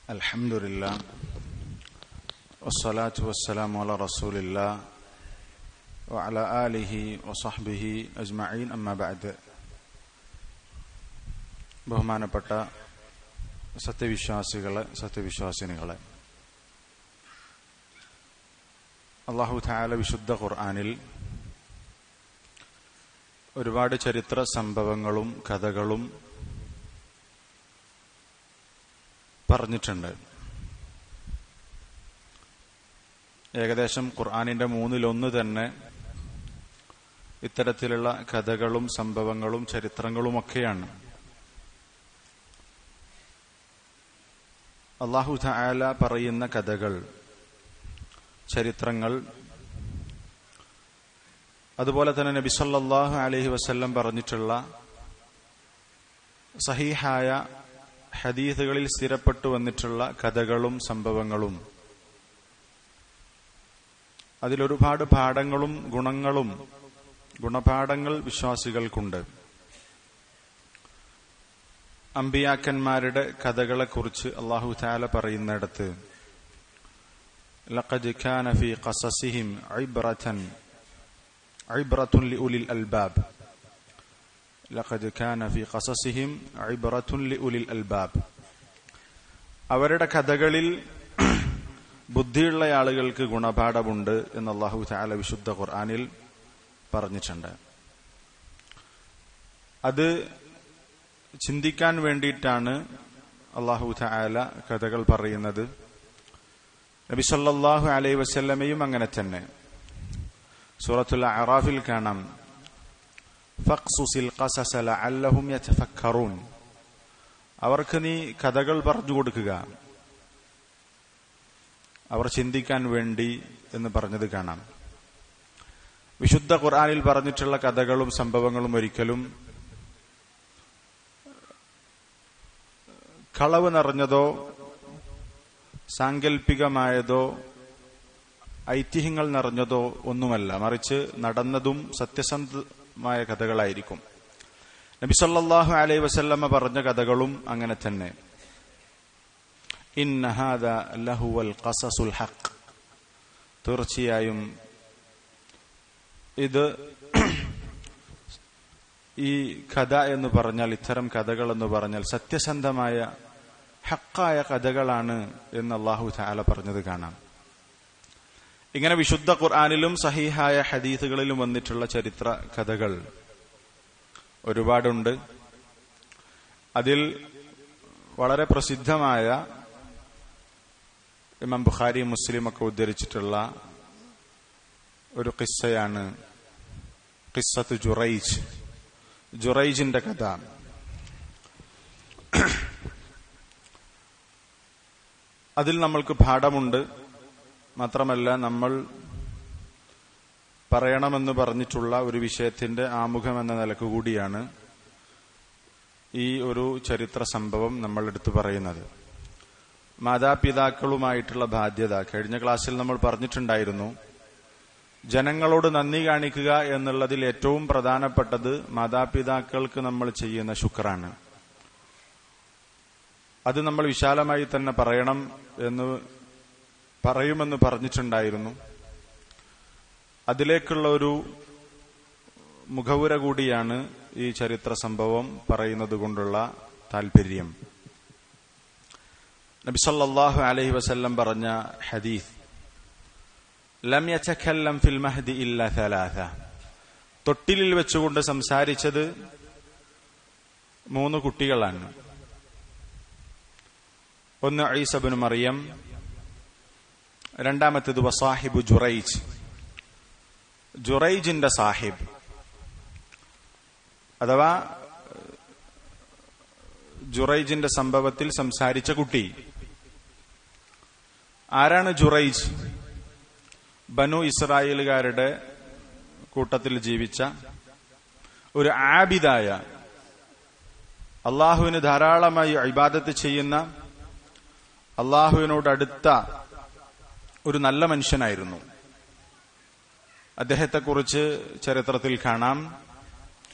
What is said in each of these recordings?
الحمد لله والصلاة والسلام على رسول الله وعلى آله وصحبه أجمعين أما بعد ബഹുമാനപ്പെട്ട സത്യവിശ്വാസികളെ സത്യവിശ്വാസിനികളെ അള്ളാഹു താല വിശുദ്ധ ഖുർആാനിൽ ഒരുപാട് ചരിത്ര സംഭവങ്ങളും കഥകളും പറഞ്ഞിട്ടുണ്ട് ഏകദേശം ഖുർആാനിന്റെ മൂന്നിലൊന്ന് തന്നെ ഇത്തരത്തിലുള്ള കഥകളും സംഭവങ്ങളും ചരിത്രങ്ങളുമൊക്കെയാണ് അള്ളാഹു താല പറയുന്ന കഥകൾ ചരിത്രങ്ങൾ അതുപോലെ തന്നെ നബി സല്ലല്ലാഹു അലൈഹി വസല്ലം പറഞ്ഞിട്ടുള്ള സഹീഹായ ഹദീസുകളിൽ സ്ഥിരപ്പെട്ടു വന്നിട്ടുള്ള കഥകളും സംഭവങ്ങളും അതിലൊരുപാട് പാഠങ്ങളും ഗുണങ്ങളും ഗുണപാഠങ്ങൾ വിശ്വാസികൾക്കുണ്ട് അമ്പിയാക്കന്മാരുടെ കഥകളെക്കുറിച്ച് അള്ളാഹു താല പറയുന്നിടത്ത് لقد كان في قصصهم عبرة عبرة لأولي الألباب لقد كان في قصصهم عبرة لأولي الألباب അവരുടെ കഥകളിൽ ബുദ്ധിയുള്ള ആളുകൾക്ക് ഗുണപാഠമുണ്ട് എന്ന് അള്ളാഹു താല വിശുദ്ധ ഖുർആാനിൽ പറഞ്ഞിട്ടുണ്ട് അത് ചിന്തിക്കാൻ വേണ്ടിയിട്ടാണ് അള്ളാഹു താല കഥകൾ പറയുന്നത് നബി സല്ലാഹു അലൈ വസല്ലമയും അങ്ങനെ തന്നെ സൂറത്തുൽ അറാഫിൽ കാണാം ഫഖ്സുസിൽ ഖസസ ലഅല്ലഹും യതഫക്കറൂൻ അവർക്ക് നീ കഥകൾ പറഞ്ഞു കൊടുക്കുക അവർ ചിന്തിക്കാൻ വേണ്ടി എന്ന് പറഞ്ഞത് കാണാം വിശുദ്ധ ഖുർആനിൽ പറഞ്ഞിട്ടുള്ള കഥകളും സംഭവങ്ങളും ഒരിക്കലും കളവ് നിറഞ്ഞതോ സാങ്കല്പികമായതോ ഐതിഹ്യങ്ങൾ നിറഞ്ഞതോ ഒന്നുമല്ല മറിച്ച് നടന്നതും സത്യസന്ധമായ കഥകളായിരിക്കും നബി സല്ലാഹു അലൈ വസല്ലമ്മ പറഞ്ഞ കഥകളും അങ്ങനെ തന്നെ ലഹുവൽ ഖസസുൽ ഹഖ് തീർച്ചയായും ഇത് ഈ കഥ എന്ന് പറഞ്ഞാൽ ഇത്തരം കഥകൾ എന്ന് പറഞ്ഞാൽ സത്യസന്ധമായ ഹക്കായ കഥകളാണ് എന്ന് അള്ളാഹു താല പറഞ്ഞത് കാണാം ഇങ്ങനെ വിശുദ്ധ ഖുർആാനിലും സഹീഹായ ഹദീസുകളിലും വന്നിട്ടുള്ള ചരിത്ര കഥകൾ ഒരുപാടുണ്ട് അതിൽ വളരെ പ്രസിദ്ധമായ ഇമാം ബുഖാരി മുസ്ലിം ഒക്കെ ഉദ്ധരിച്ചിട്ടുള്ള ഒരു കിസ്സയാണ് കിസ്സത്ത് ജുറൈജ് ജുറൈജിന്റെ കഥ അതിൽ നമ്മൾക്ക് പാഠമുണ്ട് മാത്രമല്ല നമ്മൾ പറയണമെന്ന് പറഞ്ഞിട്ടുള്ള ഒരു വിഷയത്തിന്റെ ആമുഖം എന്ന നിലക്ക് കൂടിയാണ് ഈ ഒരു ചരിത്ര സംഭവം നമ്മൾ എടുത്തു പറയുന്നത് മാതാപിതാക്കളുമായിട്ടുള്ള ബാധ്യത കഴിഞ്ഞ ക്ലാസ്സിൽ നമ്മൾ പറഞ്ഞിട്ടുണ്ടായിരുന്നു ജനങ്ങളോട് നന്ദി കാണിക്കുക എന്നുള്ളതിൽ ഏറ്റവും പ്രധാനപ്പെട്ടത് മാതാപിതാക്കൾക്ക് നമ്മൾ ചെയ്യുന്ന ശുക്രാണ് അത് നമ്മൾ വിശാലമായി തന്നെ പറയണം എന്ന് പറയുമെന്ന് പറഞ്ഞിട്ടുണ്ടായിരുന്നു അതിലേക്കുള്ള ഒരു മുഖവുര കൂടിയാണ് ഈ ചരിത്ര സംഭവം പറയുന്നത് കൊണ്ടുള്ള താല്പര്യം നബിസല്ലാഹു അലഹി വസല്ലം പറഞ്ഞ ഹദീസ് ലം യച്ചഖല്ലം ഫിൽ മഹദി ഇല്ല സലാസ തൊട്ടിലിൽ വെച്ചുകൊണ്ട് സംസാരിച്ചത് മൂന്ന് കുട്ടികളാണ് ഒന്ന് ഐസബിന് മറിയം രണ്ടാമത്തേത് വസാഹിബു ജുറൈജ് ജുറൈജിന്റെ സാഹിബ് അഥവാ ജുറൈജിന്റെ സംഭവത്തിൽ സംസാരിച്ച കുട്ടി ആരാണ് ജുറൈജ് ബനു ഇസ്രായേലുകാരുടെ കൂട്ടത്തിൽ ജീവിച്ച ഒരു ആബിദായ അള്ളാഹുവിന് ധാരാളമായി ഇബാദത്ത് ചെയ്യുന്ന അള്ളാഹുവിനോട് അടുത്ത ഒരു നല്ല മനുഷ്യനായിരുന്നു അദ്ദേഹത്തെക്കുറിച്ച് ചരിത്രത്തിൽ കാണാം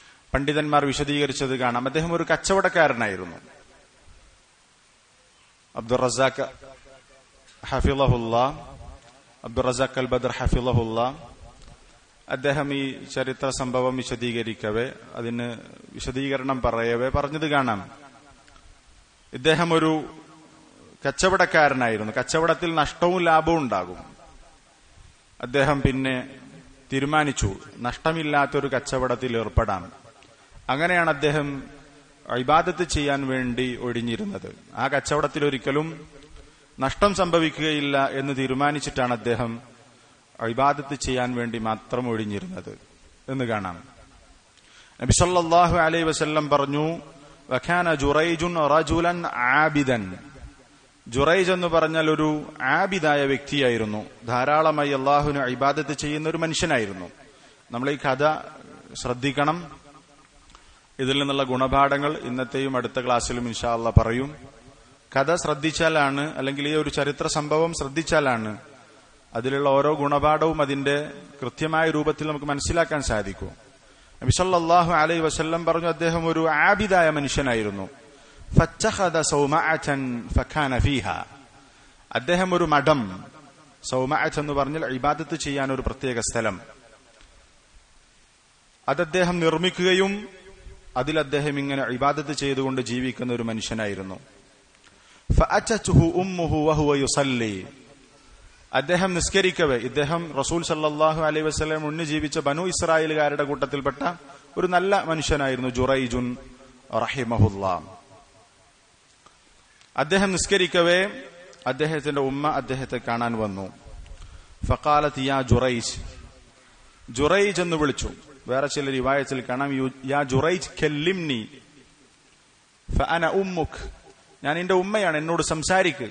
പണ്ഡിതന്മാർ വിശദീകരിച്ചത് കാണാം അദ്ദേഹം ഒരു കച്ചവടക്കാരനായിരുന്നു അബ്ദുൾ റസാഖ് ഹഫിളഹുല്ല അബ്ദുൾ റസാഖ് അൽ ബദർ ഹഫിളഹുല്ല അദ്ദേഹം ഈ ചരിത്ര സംഭവം വിശദീകരിക്കവേ അതിന് വിശദീകരണം പറയവേ പറഞ്ഞത് കാണാം ഇദ്ദേഹം ഒരു കച്ചവടക്കാരനായിരുന്നു കച്ചവടത്തിൽ നഷ്ടവും ലാഭവും ഉണ്ടാകും അദ്ദേഹം പിന്നെ തീരുമാനിച്ചു നഷ്ടമില്ലാത്തൊരു കച്ചവടത്തിൽ ഏർപ്പെടാം അങ്ങനെയാണ് അദ്ദേഹം ഇബാദത്ത് ചെയ്യാൻ വേണ്ടി ഒഴിഞ്ഞിരുന്നത് ആ കച്ചവടത്തിൽ ഒരിക്കലും നഷ്ടം സംഭവിക്കുകയില്ല എന്ന് തീരുമാനിച്ചിട്ടാണ് അദ്ദേഹം ഇബാദത്ത് ചെയ്യാൻ വേണ്ടി മാത്രം ഒഴിഞ്ഞിരുന്നത് എന്ന് കാണാം നബി സല്ലല്ലാഹു അലൈഹി വസല്ലം പറഞ്ഞു വഖാന ജുറൈജുൻ റജുലൻ ആബിദൻ ജുറൈജ് എന്ന് പറഞ്ഞാൽ ഒരു ആബിദായ വ്യക്തിയായിരുന്നു ധാരാളമായി അള്ളാഹുവിന് ഇബാദത്ത് ചെയ്യുന്ന ഒരു മനുഷ്യനായിരുന്നു നമ്മൾ ഈ കഥ ശ്രദ്ധിക്കണം ഇതിൽ നിന്നുള്ള ഗുണപാഠങ്ങൾ ഇന്നത്തെയും അടുത്ത ക്ലാസ്സിലും ഇൻഷാ അള്ളാഹ് പറയും കഥ ശ്രദ്ധിച്ചാലാണ് അല്ലെങ്കിൽ ഈ ഒരു ചരിത്ര സംഭവം ശ്രദ്ധിച്ചാലാണ് അതിലുള്ള ഓരോ ഗുണപാഠവും അതിന്റെ കൃത്യമായ രൂപത്തിൽ നമുക്ക് മനസ്സിലാക്കാൻ സാധിക്കും നബി സല്ലല്ലാഹു അലൈഹി വസല്ലം പറഞ്ഞു അദ്ദേഹം ഒരു ആബിദായ മനുഷ്യനായിരുന്നു ഫച്ചഖദ സൗമഅതൻ ഫകാന ഫീഹ അദ്ദേഹം ഒരു മഠം സൗമഅത്ത് എന്ന് പറഞ്ഞാൽ ഇബാദത്ത് ചെയ്യാൻ ഒരു പ്രത്യേക സ്ഥലം അത് അദ്ദേഹം നിർമ്മിക്കുകയും അതിൽ അദ്ദേഹം ഇങ്ങനെ ഇബാദത്ത് ചെയ്തുകൊണ്ട് ജീവിക്കുന്ന ഒരു മനുഷ്യനായിരുന്നു ഫഅതതുഹു ഉമ്മുഹു വഹുവ യുസല്ലി അദ്ദേഹം നിസ്കരിക്കവേ ഇദ്ദേഹം റസൂൽ സല്ലാഹു അലൈഹി വസ്ലം മുന്നു ജീവിച്ച ബനു ഇസ്രായേലുകാരുടെ കൂട്ടത്തിൽപ്പെട്ട ഒരു നല്ല മനുഷ്യനായിരുന്നു ജുറൈജുൻ റഹിമഹുല്ല അദ്ദേഹം നിസ്കരിക്കവേ അദ്ദേഹത്തിന്റെ ഉമ്മ അദ്ദേഹത്തെ കാണാൻ വന്നു ഫക്കാലത്ത് യാ ജുറൈജ് ജുറൈജ് എന്ന് വിളിച്ചു വേറെ ചില റിവായത്തിൽ കാണാം യാ ജുറൈജ് കെല്ലിംനി ഫഅന ഉമ്മുഖ് ഞാൻ എന്റെ ഉമ്മയാണ് എന്നോട് സംസാരിക്ക്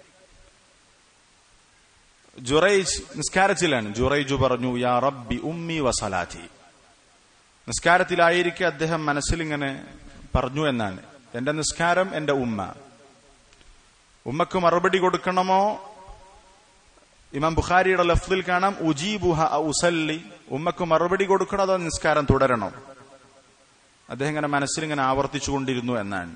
ജുറൈജ് നിസ്കാരത്തിലാണ് ജുറൈജു പറഞ്ഞു യാ റബ്ബി ഉമ്മി വസലാത്തി നിസ്കാരത്തിലായിരിക്കെ അദ്ദേഹം മനസ്സിൽ ഇങ്ങനെ പറഞ്ഞു എന്നാണ് എന്റെ നിസ്കാരം എന്റെ ഉമ്മ ഉമ്മക്ക് മറുപടി കൊടുക്കണമോ ഇമാം ബുഖാരിയുടെ ലഫ്ദിൽ കാണാം ഉജീബുഹ ഉസല്ലി ഉമ്മക്ക് മറുപടി കൊടുക്കണോ അതോ നിസ്കാരം തുടരണോ അദ്ദേഹം ഇങ്ങനെ മനസ്സിൽ ഇങ്ങനെ ആവർത്തിച്ചുകൊണ്ടിരുന്നു എന്നാണ്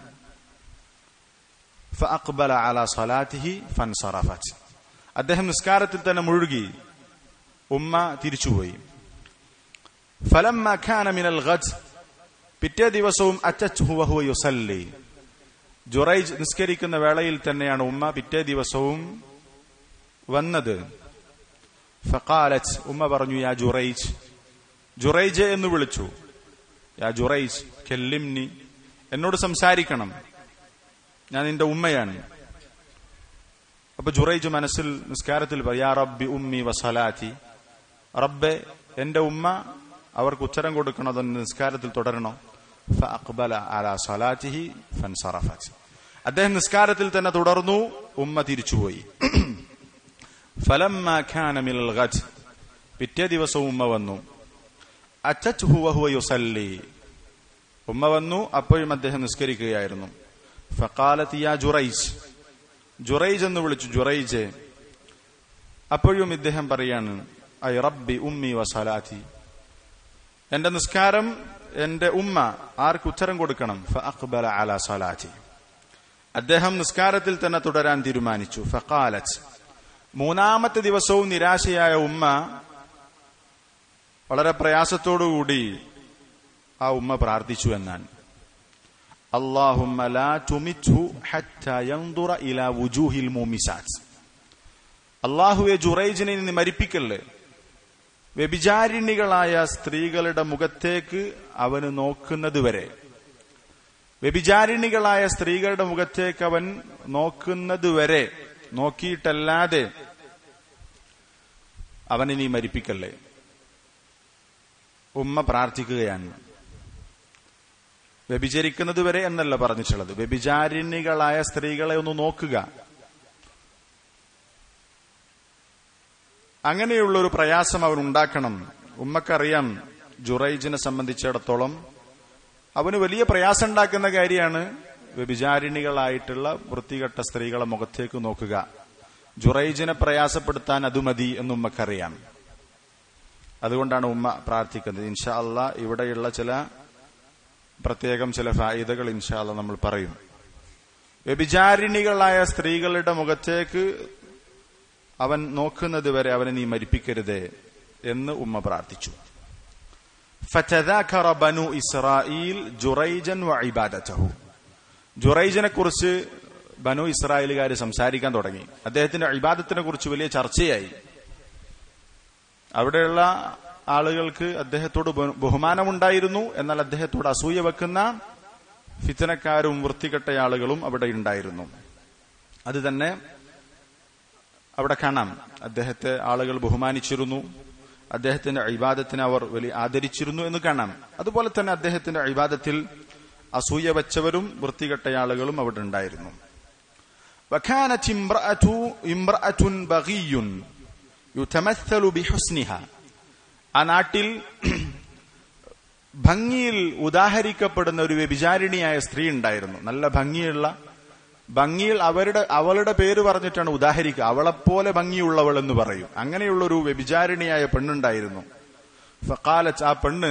فأقبل على صلاته فانصرفت അദ്ദേഹം നിസ്കാരത്തിൽ തന്നെ മുഴുകി ഉമ്മ തിരിച്ചുപോയി فلما كان من الغد പിറ്റേ ദിവസവും അറ്റച്ചുഹു വഹുവ യുസല്ലി ജുറൈജ് നിസ്കരിക്കുന്ന വേളയിൽ തന്നെയാണ് ഉമ്മ പിറ്റേ ദിവസവും വന്നത് ഫഖാലത്ത് ഉമ്മ പറഞ്ഞു യാ ജുറൈജ് ജുറൈജ് എന്ന് വിളിച്ചു യാ ജുറൈജ് കെല്ലിംനി എന്നോട് സംസാരിക്കണം ഞാൻ നിന്റെ ഉമ്മയാണ് അപ്പൊ ജുറൈജ് മനസ്സിൽ നിസ്കാരത്തിൽ യാ റബ്ബി ഉമ്മി വസലാത്തി റബ്ബെ എന്റെ ഉമ്മ അവർക്ക് ഉത്തരം കൊടുക്കണോ നിസ്കാരത്തിൽ തുടരണോ ഫഅഖ്ബല അലാ സലാത്തിഹി ഫൻസറഫത് അദ്ദേഹം നിസ്കാരത്തിൽ തന്നെ തുടർന്നു ഉമ്മ തിരിച്ചുപോയി ഫലമ്മ ഖാന മിനൽ ഗദ് പിറ്റേ ദിവസം ഉമ്മ വന്നു അറ്റത്ഹു വഹുവ യുസല്ലി ഉമ്മ വന്നു അപ്പോഴും അദ്ദേഹം നിസ്കരിക്കുകയായിരുന്നു ഫഖാലത്ത് യാ ജുറൈജ് ജുറൈജ് എന്ന് വിളിച്ചു ജുറൈജ് അപ്പോഴും ഇദ്ദേഹം പറയാണ് ഐ റബ്ബി ഉമ്മി വസലാത്തി എന്റെ നിസ്കാരം എന്റെ ഉമ്മ ആർക്ക് ഉത്തരം കൊടുക്കണം ഫഅഖ്ബല അലാ സലാത്തി അദ്ദേഹം നിസ്കാരത്തിൽ തന്നെ തുടരാൻ തീരുമാനിച്ചു ഫഖാലത്ത് മൂന്നാമത്തെ ദിവസവും നിരാശയായ ഉമ്മ വളരെ പ്രയാസത്തോടുകൂടി ആ ഉമ്മ പ്രാർത്ഥിച്ചു എന്നാണ് اللهم لا تمته حتى ينظر الى وجوه المومسات അള്ളാഹുവെ ജുറൈജിനെ നീ മരിപ്പിക്കല്ലേ വ്യഭിചാരിണികളായ സ്ത്രീകളുടെ മുഖത്തേക്ക് അവന് നോക്കുന്നത് വരെ വ്യഭിചാരിണികളായ സ്ത്രീകളുടെ മുഖത്തേക്ക് അവൻ നോക്കുന്നത് വരെ നോക്കിയിട്ടല്ലാതെ അവനെ നീ മരിപ്പിക്കല്ലേ ഉമ്മ പ്രാർത്ഥിക്കുകയാണ് വ്യഭിചരിക്കുന്നത് വരെ എന്നല്ല പറഞ്ഞിട്ടുള്ളത് വ്യഭിചാരിണികളായ സ്ത്രീകളെ ഒന്ന് നോക്കുക അങ്ങനെയുള്ള ഒരു പ്രയാസം അവൻ ഉണ്ടാക്കണം ഉമ്മക്കറിയാം ജുറൈജിനെ സംബന്ധിച്ചിടത്തോളം അവന് വലിയ പ്രയാസം ഉണ്ടാക്കുന്ന കാര്യമാണ് വ്യഭിചാരിണികളായിട്ടുള്ള വൃത്തികെട്ട സ്ത്രീകളെ മുഖത്തേക്ക് നോക്കുക ജുറൈജിനെ പ്രയാസപ്പെടുത്താൻ അത് മതി എന്ന് ഉമ്മക്കറിയാം അതുകൊണ്ടാണ് ഉമ്മ പ്രാർത്ഥിക്കുന്നത് ഇൻഷാ അല്ല ഇവിടെയുള്ള ചില പ്രത്യേകം ചില ഫായിദകൾ ഇൻഷാ അല്ല നമ്മൾ പറയും വ്യഭിചാരിണികളായ സ്ത്രീകളുടെ മുഖത്തേക്ക് അവൻ നോക്കുന്നത് വരെ അവനെ നീ മരിപ്പിക്കരുതേ എന്ന് ഉമ്മ പ്രാർത്ഥിച്ചു ഫതദാഖറ ബനു ഇസ്രായീൽ ജുറൈജൻ വഇബാദതഹു ജുറൈജനെ കുറിച്ച് ബനു ഇസ്രായേലുകാർ സംസാരിക്കാൻ തുടങ്ങി അദ്ദേഹത്തിന്റെ ഇബാദത്തിനെ കുറിച്ച് വലിയ ചർച്ചയായി അവിടെയുള്ള ആളുകൾക്ക് അദ്ദേഹത്തോട് ബഹുമാനമുണ്ടായിരുന്നു എന്നാൽ അദ്ദേഹത്തോട് അസൂയ വെക്കുന്ന ഫിത്തനക്കാരും വൃത്തികെട്ട ആളുകളും അവിടെ ഉണ്ടായിരുന്നു അത് തന്നെ അവിടെ കാണാം അദ്ദേഹത്തെ ആളുകൾ ബഹുമാനിച്ചിരുന്നു അദ്ദേഹത്തിന്റെ അഭിവാദത്തിനെ അവർ വലിയ ആദരിച്ചിരുന്നു എന്ന് കാണാം അതുപോലെ തന്നെ അദ്ദേഹത്തിന്റെ അഭിവാദത്തിൽ അസൂയ വെച്ചവരും വൃത്തികെട്ട ആളുകളും അവിടെ ഉണ്ടായിരുന്നു وكانت امرأة امرأة بغي يتمثل بحسنها ആ നാട്ടിൽ ഭംഗിയിൽ ഉദാഹരിക്കപ്പെടുന്ന ഒരു വ്യഭിചാരിണിയായ സ്ത്രീ ഉണ്ടായിരുന്നു നല്ല ഭംഗിയുള്ള ഭംഗിയിൽ അവരുടെ അവളുടെ പേര് പറഞ്ഞിട്ടാണ് ഉദാഹരിക്കുക അവളെപ്പോലെ ഭംഗിയുള്ളവൾ എന്ന് പറയും അങ്ങനെയുള്ള ഒരു വ്യഭിചാരിണിയായ പെണ്ണുണ്ടായിരുന്നു ഫക്കാലച്ച് ആ പെണ്ണ്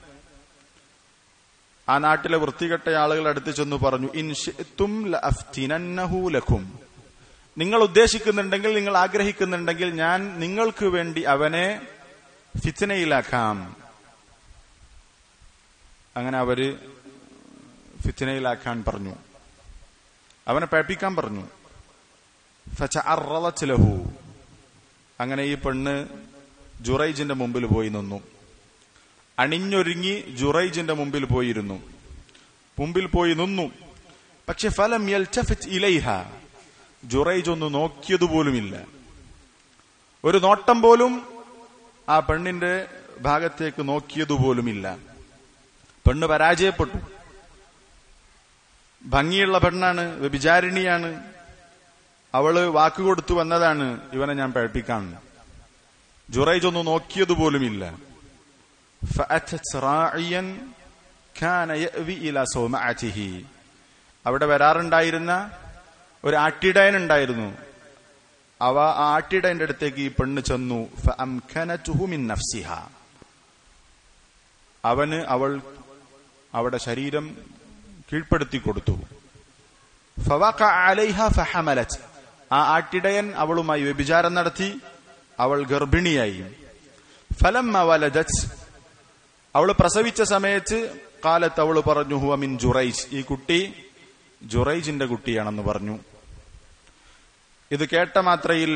ആ നാട്ടിലെ വൃത്തികെട്ട ആളുകൾ അടുത്ത് ചെന്ന് പറഞ്ഞു ഇൻഷും ലഖും നിങ്ങൾ ഉദ്ദേശിക്കുന്നുണ്ടെങ്കിൽ നിങ്ങൾ ആഗ്രഹിക്കുന്നുണ്ടെങ്കിൽ ഞാൻ നിങ്ങൾക്ക് വേണ്ടി അവനെ ഫിത്തനയിലാക്കാം അങ്ങനെ അവര് ഫിത്തനയിലാക്കാൻ പറഞ്ഞു അവനെ പേപ്പിക്കാൻ പറഞ്ഞു ലഹു അങ്ങനെ ഈ പെണ്ണ് ജുറൈജിന്റെ മുമ്പിൽ പോയി നിന്നു അണിഞ്ഞൊരുങ്ങി ജുറൈജിന്റെ മുമ്പിൽ പോയിരുന്നു മുമ്പിൽ പോയി നിന്നു പക്ഷെ ഫലം ഇലൈഹ ജുറൈജ് ഒന്ന് നോക്കിയതുപോലുമില്ല ഒരു നോട്ടം പോലും ആ പെണ്ണിന്റെ ഭാഗത്തേക്ക് നോക്കിയതുപോലുമില്ല പെണ്ണ് പരാജയപ്പെട്ടു ഭംഗിയുള്ള പെണ്ണാണ് വ്യഭിചാരിണിയാണ് അവള് വാക്കുകൊടുത്തു വന്നതാണ് ഇവനെ ഞാൻ പഴപ്പിക്കാൻ ജുറൈജ് ഒന്ന് നോക്കിയതുപോലുമില്ല അവിടെ വരാറുണ്ടായിരുന്ന ഒരു ആട്ടിടയൻ ഉണ്ടായിരുന്നു അവ ആ ആട്ടിടയന്റെ അടുത്തേക്ക് ഈ പെണ്ണ് ചെന്നു അവന് അവൾ അവിടെ ശരീരം കീഴ്പ്പെടുത്തി കൊടുത്തു ആ ആട്ടിടയൻ അവളുമായി വ്യഭിചാരം നടത്തി അവൾ ഗർഭിണിയായി ഫലം അവൾ പ്രസവിച്ച സമയത്ത് കാലത്ത് അവൾ പറഞ്ഞു ഹുവമിൻ ജുറൈജ് ഈ കുട്ടി ജുറൈജിന്റെ കുട്ടിയാണെന്ന് പറഞ്ഞു ഇത് കേട്ട മാത്രയിൽ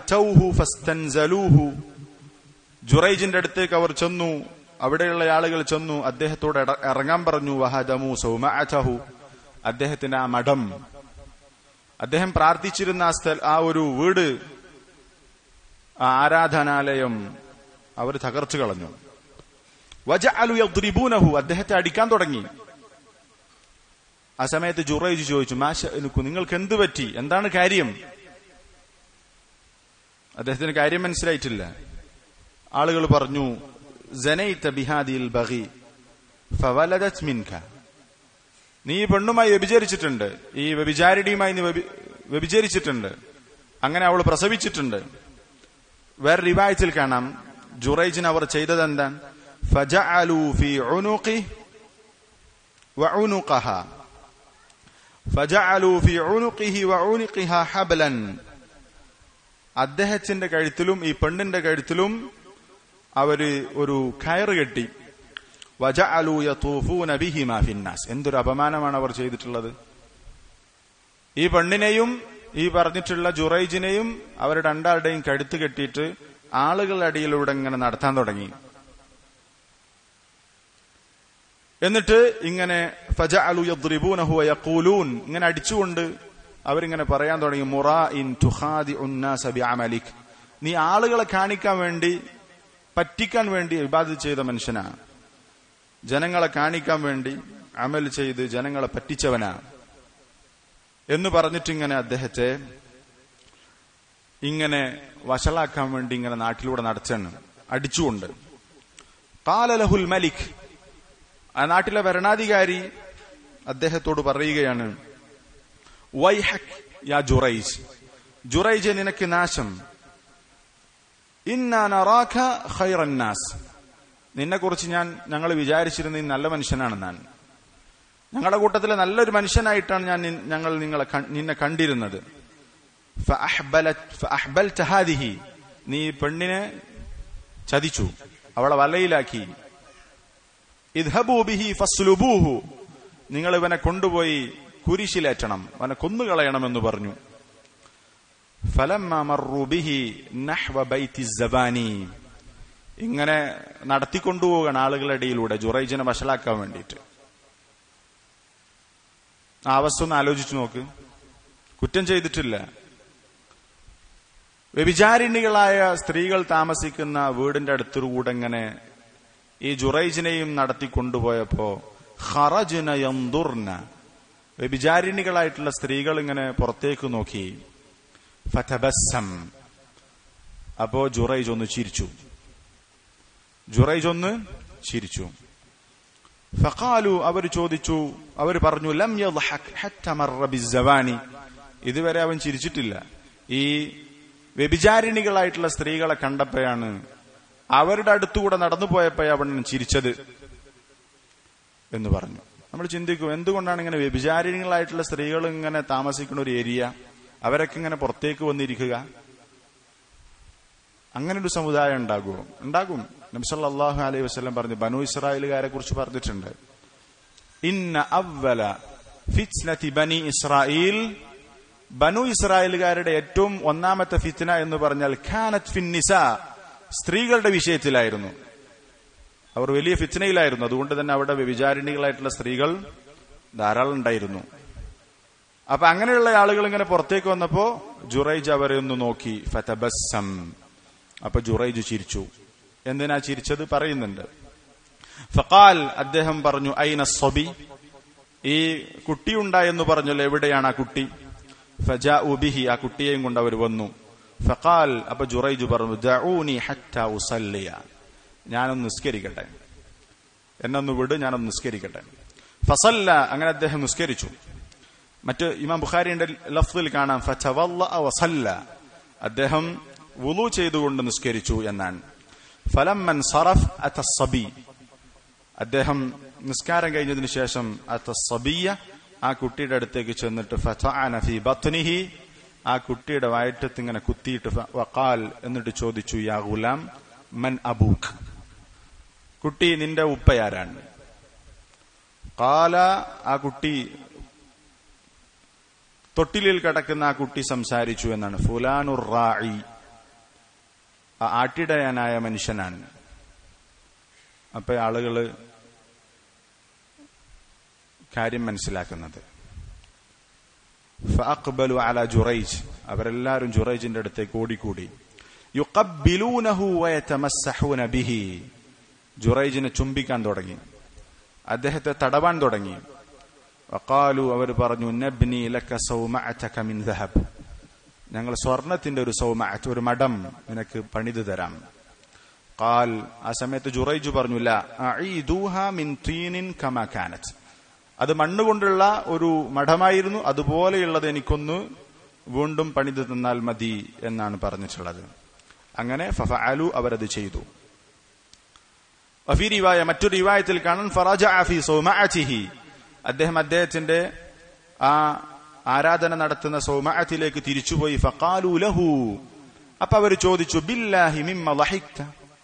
ജുറൈജിന്റെ അടുത്തേക്ക് അവർ ചെന്നു അവിടെയുള്ള ആളുകൾ ചെന്നു അദ്ദേഹത്തോട് ഇറങ്ങാൻ പറഞ്ഞു വഹദമു സൗമഅഹു അദ്ദേഹത്തിന്റെ ആ മഠം അദ്ദേഹം പ്രാർത്ഥിച്ചിരുന്ന ആ സ്ഥല ആ ഒരു വീട് ആ ആരാധനാലയം അവർ തകർച്ചു കളഞ്ഞു വജഅലു യദ്രിബൂനഹു അദ്ദേഹത്തെ അടിക്കാൻ തുടങ്ങി ആ സമയത്ത് ജുറൈജ് ചോദിച്ചു മാഷ നിങ്ങൾക്ക് എന്ത് പറ്റി എന്താണ് കാര്യം അദ്ദേഹത്തിന് കാര്യം മനസ്സിലായിട്ടില്ല ആളുകൾ പറഞ്ഞു ജനൈത്ത ബിഹാദിൽ ബഹി ഫവലദത് മിൻക നീ പെണ്ണുമായി വ്യഭിചരിച്ചിട്ടുണ്ട് ഈ വ്യഭിചാരിണിയുമായി നീ വ്യഭിചരിച്ചിട്ടുണ്ട് അങ്ങനെ അവൾ പ്രസവിച്ചിട്ടുണ്ട് വേറെ റിവായത്തിൽ കാണാം ജുറൈജിന് അവർ ചെയ്തത് എന്താണ് فجعلوا في عنقه وعنقها فجعلوا في عنقه وعنقها حبلا അദ്ദേഹത്തിന്റെ കഴുത്തിലും ഈ പെണ്ണിന്റെ കഴുത്തിലും അവര് ഒരു കയറ് കെട്ടി വജഅലു യതൂഫൂന ബിഹിമാ ഫിന്നാസ് എന്തൊരു അപമാനമാണ് അവർ ചെയ്തിട്ടുള്ളത് ഈ പെണ്ണിനെയും ഈ പറഞ്ഞിട്ടുള്ള ജുറൈജിനെയും അവർ രണ്ടാളുടെയും കഴുത്ത് കെട്ടിയിട്ട് ആളുകളുടെ അടിയിലൂടെ ഇങ്ങനെ നടത്താൻ തുടങ്ങി എന്നിട്ട് ഇങ്ങനെ ഫജഅലു യദ്രിബൂനഹു വയഖൂലൂൻ ഇങ്ങനെ അടിച്ചുകൊണ്ട് അവരിങ്ങനെ പറയാൻ തുടങ്ങി മുറാ ഇൻ തുഹാദി ഉന്നാസ ബിഅമലിക് നീ ആളുകളെ കാണിക്കാൻ വേണ്ടി പറ്റിക്കാൻ വേണ്ടി ഇബാദത്ത് ചെയ്ത മനുഷ്യനാ ജനങ്ങളെ കാണിക്കാൻ വേണ്ടി അമൽ ചെയ്ത് ജനങ്ങളെ പറ്റിച്ചവനാ എന്ന് പറഞ്ഞിട്ടിങ്ങനെ അദ്ദേഹത്തെ ഇങ്ങനെ വഷളാക്കാൻ വേണ്ടി ഇങ്ങനെ നാട്ടിലൂടെ നടച്ചാണ് അടിച്ചുകൊണ്ട് കാലലഹുൽ മലിക് ആ നാട്ടിലെ ഭരണാധികാരി അദ്ദേഹത്തോട് പറയുകയാണ് വൈഹക് യാ ജുറൈജ് ജുറൈജ് നിനക്ക് നാശം ഇന്നാനറാഖ ഖൈറന്നാസ് നിന്നെ കുറിച്ച് ഞാൻ ഞങ്ങൾ വിചാരിച്ചിരുന്ന ഈ നല്ല മനുഷ്യനാണ് ഞാൻ ഞങ്ങളുടെ കൂട്ടത്തിൽ നല്ലൊരു മനുഷ്യനായിട്ടാണ് ഞാൻ നി- ഞങ്ങൾ നിങ്ങളെ കൺ- നിന്നെ കണ്ടിരുന്നത് ഫഅഹ്ബലത്- ഫഅഹ്ബൽത ഹാദിഹി. നീ ഈ പെണ്ണിനെ ചതിച്ചു അവളെ വലയിലാക്കി ഇദ്ഹബൂ ബിഹി ഫസ്ലുബൂഹു നിങ്ങൾ ഇവനെ കൊണ്ടുപോയി കുരിശിലേറ്റണം അവനെ കൊന്നുകളയണമെന്ന് പറഞ്ഞു ഫലമ്മ മർറു ബിഹി നഹ്വ ബൈത്തി സബാനി ഇങ്ങനെ നടത്തിക്കൊണ്ടുപോകണം ആളുകളുടെ ഇടയിലൂടെ ജുറൈജിനെ വഷളാക്കാൻ വേണ്ടിയിട്ട് ആ അവസ്ഥ ഒന്ന് ആലോചിച്ചു നോക്ക് കുറ്റം ചെയ്തിട്ടില്ല വ്യഭിചാരിണികളായ സ്ത്രീകൾ താമസിക്കുന്ന വീടിന്റെ അടുത്തുകൂടെ ഇങ്ങനെ ഈ ജുറൈജിനെയും നടത്തി കൊണ്ടുപോയപ്പോ ഖറജ്ന യന്ദുർന വ്യഭിചാരിണികളായിട്ടുള്ള സ്ത്രീകൾ ഇങ്ങനെ പുറത്തേക്ക് നോക്കി ഫതബസ്സം അപ്പോ ജുറൈജ് ഒന്ന് ചിരിച്ചു ജുറൈജ് ഒന്ന് ചിരിച്ചു ഫഖാലു അവർ ചോദിച്ചു അവർ പറഞ്ഞു ലം യദ്ഹക് ഹത്ത മർറ ബിസ്സവാനി ഇതുവരെ അവൻ ചിരിച്ചിട്ടില്ല ഈ വ്യഭിചാരിണികളായിട്ടുള്ള സ്ത്രീകളെ കണ്ടപ്പോഴാണ് അവരുടെ അടുത്തുകൂടെ നടന്നു പോയപ്പോഴേ അവൻ ചിരിച്ചത് എന്ന് പറഞ്ഞു നമ്മൾ ചിന്തിക്കും എന്തുകൊണ്ടാണ് ഇങ്ങനെ വ്യഭിചാരിണികളായിട്ടുള്ള സ്ത്രീകൾ ഇങ്ങനെ താമസിക്കുന്ന ഒരു ഏരിയ അവരൊക്കെ ഇങ്ങനെ പുറത്തേക്ക് വന്നിരിക്കുക അങ്ങനെ ഒരു സമുദായം ഉണ്ടാകുമോ ഉണ്ടാകും നബ്സല്ലാഹു അലൈഹി വസ്ലം പറഞ്ഞു ബനു ഇസ്രായേലുകാരെ കുറിച്ച് പറഞ്ഞിട്ടുണ്ട് ഇന്ന അവല ഫിത്നതി ബനി ഇസ്രായേൽ ബനു ഇസ്രായേലുകാരുടെ ഏറ്റവും ഒന്നാമത്തെ ഫിത്ന എന്ന് പറഞ്ഞാൽ ഖാനത് ഫിന്നിസ സ്ത്രീകളുടെ വിഷയത്തിലായിരുന്നു അവർ വലിയ ഫിത്നയിലായിരുന്നു അതുകൊണ്ട് തന്നെ അവിടെ വ്യഭിചാരിണികളായിട്ടുള്ള സ്ത്രീകൾ ധാരാളം ഉണ്ടായിരുന്നു അപ്പൊ അങ്ങനെയുള്ള ആളുകൾ ഇങ്ങനെ പുറത്തേക്ക് വന്നപ്പോ ജുറൈജ് അവരെ ഒന്ന് നോക്കി ഫതബസ്സം അപ്പൊ ജുറൈജ് ചിരിച്ചു എന്തിനാ ചിരിച്ചത് പറയുന്നുണ്ട് ഫഖാൽ അദ്ദേഹം പറഞ്ഞു ഐന സ്വബി ഈ കുട്ടിയുണ്ടായെന്ന് പറഞ്ഞല്ലോ എവിടെയാണ് ആ കുട്ടി ഫജാ ഉബിഹി ആ കുട്ടിയെയും കൊണ്ട് അവർ വന്നു ഫഖാൽ അപ്പൊ ജുറൈജ് പറഞ്ഞു ദഊനി ഹത്ത ഉസല്ലിയ ഞാനൊന്ന് നിസ്കരിക്കട്ടെ എന്നൊന്ന് വിട് ഞാനൊന്ന് നിസ്കരിക്കട്ടെ ഫസല്ല അങ്ങനെ അദ്ദേഹം നിസ്കരിച്ചു മറ്റ് ഇമാം ബുഖാരിയുടെ ലഫ്ദിൽ കാണാം ഫതവല്ല വസല്ല അദ്ദേഹം വുളു ചെയ്തുകൊണ്ട് നിസ്കരിച്ചു എന്നാണ് ഫലമ്മൻ സറഫ് അത്തസബി അദ്ദേഹം നിസ്കാരം കഴിഞ്ഞതിന് ശേഷം അത്തസബിയ ആ കുട്ടിയുടെ അടുത്തേക്ക് ചെന്നിട്ട് ഫതഅന ഫി ബത്നിഹി ആ കുട്ടിയുടെ വയറ്റത്ത് ഇങ്ങനെ കുത്തിയിട്ട് ഫ- വഖാൽ എന്നിട്ട് ചോദിച്ചു യാ ഗുലാം മൻ അബൂഖ് കുട്ടി നിന്റെ ഉപ്പയാരാണ് കാല ആ കുട്ടി തൊട്ടിലിൽ കിടക്കുന്ന ആ കുട്ടി സംസാരിച്ചു എന്നാണ് ഫുലാനുർ റായി ആ ആട്ടിടയനായ മനുഷ്യനാണ് അപ്പൊ ആളുകള് കാര്യം മനസ്സിലാക്കുന്നത് ഫഅഖ്ബലു അല ജുറൈജ് അവരെല്ലാരും ജുറൈജിന്റെ അടുത്തേക്ക് ഓടിക്കൂടി യുഖബ്ബിലൂനഹു വയതമസ്സഹൂന ബിഹി ജുറൈജിനെ ചുംബിക്കാൻ തുടങ്ങി അദ്ദേഹത്തെ തടവാൻ തുടങ്ങി വഖാലു അവർ പറഞ്ഞു നബ്നി ലക സൗമഅതക മിൻ ദഹബ് ഞങ്ങൾ സ്വർണത്തിന്റെ ഒരു സൗമഅത്ത് ഒരു മടം നിനക്ക് പണിതു തരാം ഖാൽ ആ സമയത്ത് ജുറൈജു പറഞ്ഞു ല അഈദൂഹ മിൻ തീനിൻ കമാ കാനത് അത് മണ്ണുകൊണ്ടുള്ള ഒരു മഠമായിരുന്നു അതുപോലെയുള്ളത് എനിക്കൊന്ന് വീണ്ടും പണിതു തന്നാൽ മതി എന്നാണ് പറഞ്ഞിട്ടുള്ളത് അങ്ങനെ ഫഫഅലു അവരത് ചെയ്തു വഫി റിവായ മറ്റൊരു റിവായത്തിൽ കാണാൻ ഫറജ ഫി സൗമഅതിഹി അദ്ദേഹം അദ്ദേഹത്തിന്റെ ആ ആരാധന നടത്തുന്ന സൗമഅത്തിലേക്ക് തിരിച്ചുപോയി ഫഖാലു ലഹു അപ്പൊ അവർ ചോദിച്ചു ബില്ലാഹി മിമ്മ ലഹിക്ത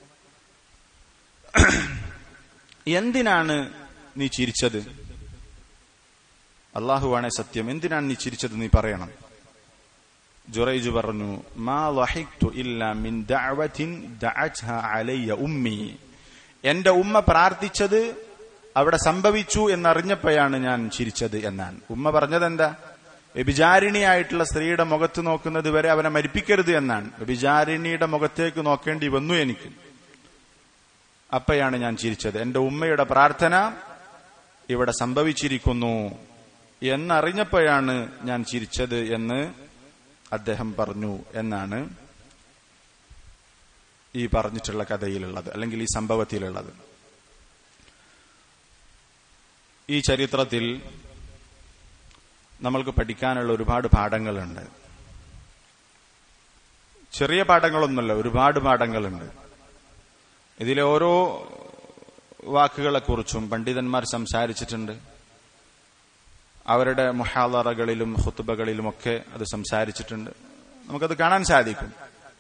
എന്തിനാണ് നീ ചിരിച്ചത് അള്ളാഹുവാണെ സത്യം എന്തിനാണ് നീ ചിരിച്ചത് നീ പറയണം ജുറൈജു പറഞ്ഞു മാ ലഹിക്തു ഇല്ല മിൻ ദഅവത്തിൻ ദഅത്ഹ അലയ്യ ഉമ്മി എന്റെ ഉമ്മ പ്രാർത്ഥിച്ചത് അവിടെ സംഭവിച്ചു എന്നറിഞ്ഞപ്പോഴാണ് ഞാൻ ചിരിച്ചത് എന്നാണ് ഉമ്മ പറഞ്ഞത് എന്താ വ്യഭിചാരിണിയായിട്ടുള്ള സ്ത്രീയുടെ മുഖത്ത് നോക്കുന്നത് വരെ അവനെ മരിപ്പിക്കരുത് എന്നാണ് വ്യഭിചാരിണിയുടെ മുഖത്തേക്ക് നോക്കേണ്ടി വന്നു എനിക്ക് അപ്പോഴാണ് ഞാൻ ചിരിച്ചത് എന്റെ ഉമ്മയുടെ പ്രാർത്ഥന ഇവിടെ സംഭവിച്ചിരിക്കുന്നു എന്നറിഞ്ഞപ്പോഴാണ് ഞാൻ ചിരിച്ചത് എന്ന് അദ്ദേഹം പറഞ്ഞു എന്നാണ് ഈ പറഞ്ഞിട്ടുള്ള കഥയിലുള്ളത് അല്ലെങ്കിൽ ഈ സംഭവത്തിലുള്ളത് ഈ ചരിത്രത്തിൽ നമ്മൾക്ക് പഠിക്കാനുള്ള ഒരുപാട് പാഠങ്ങളുണ്ട് ചെറിയ പാഠങ്ങളൊന്നുമല്ല ഒരുപാട് പാഠങ്ങളുണ്ട് ഇതിലെ ഓരോ വാക്കുകളെക്കുറിച്ചും പണ്ഡിതന്മാർ സംസാരിച്ചിട്ടുണ്ട് അവരുടെ മുഹാലറകളിലും ഹുത്തുബകളിലുമൊക്കെ അത് സംസാരിച്ചിട്ടുണ്ട് നമുക്കത് കാണാൻ സാധിക്കും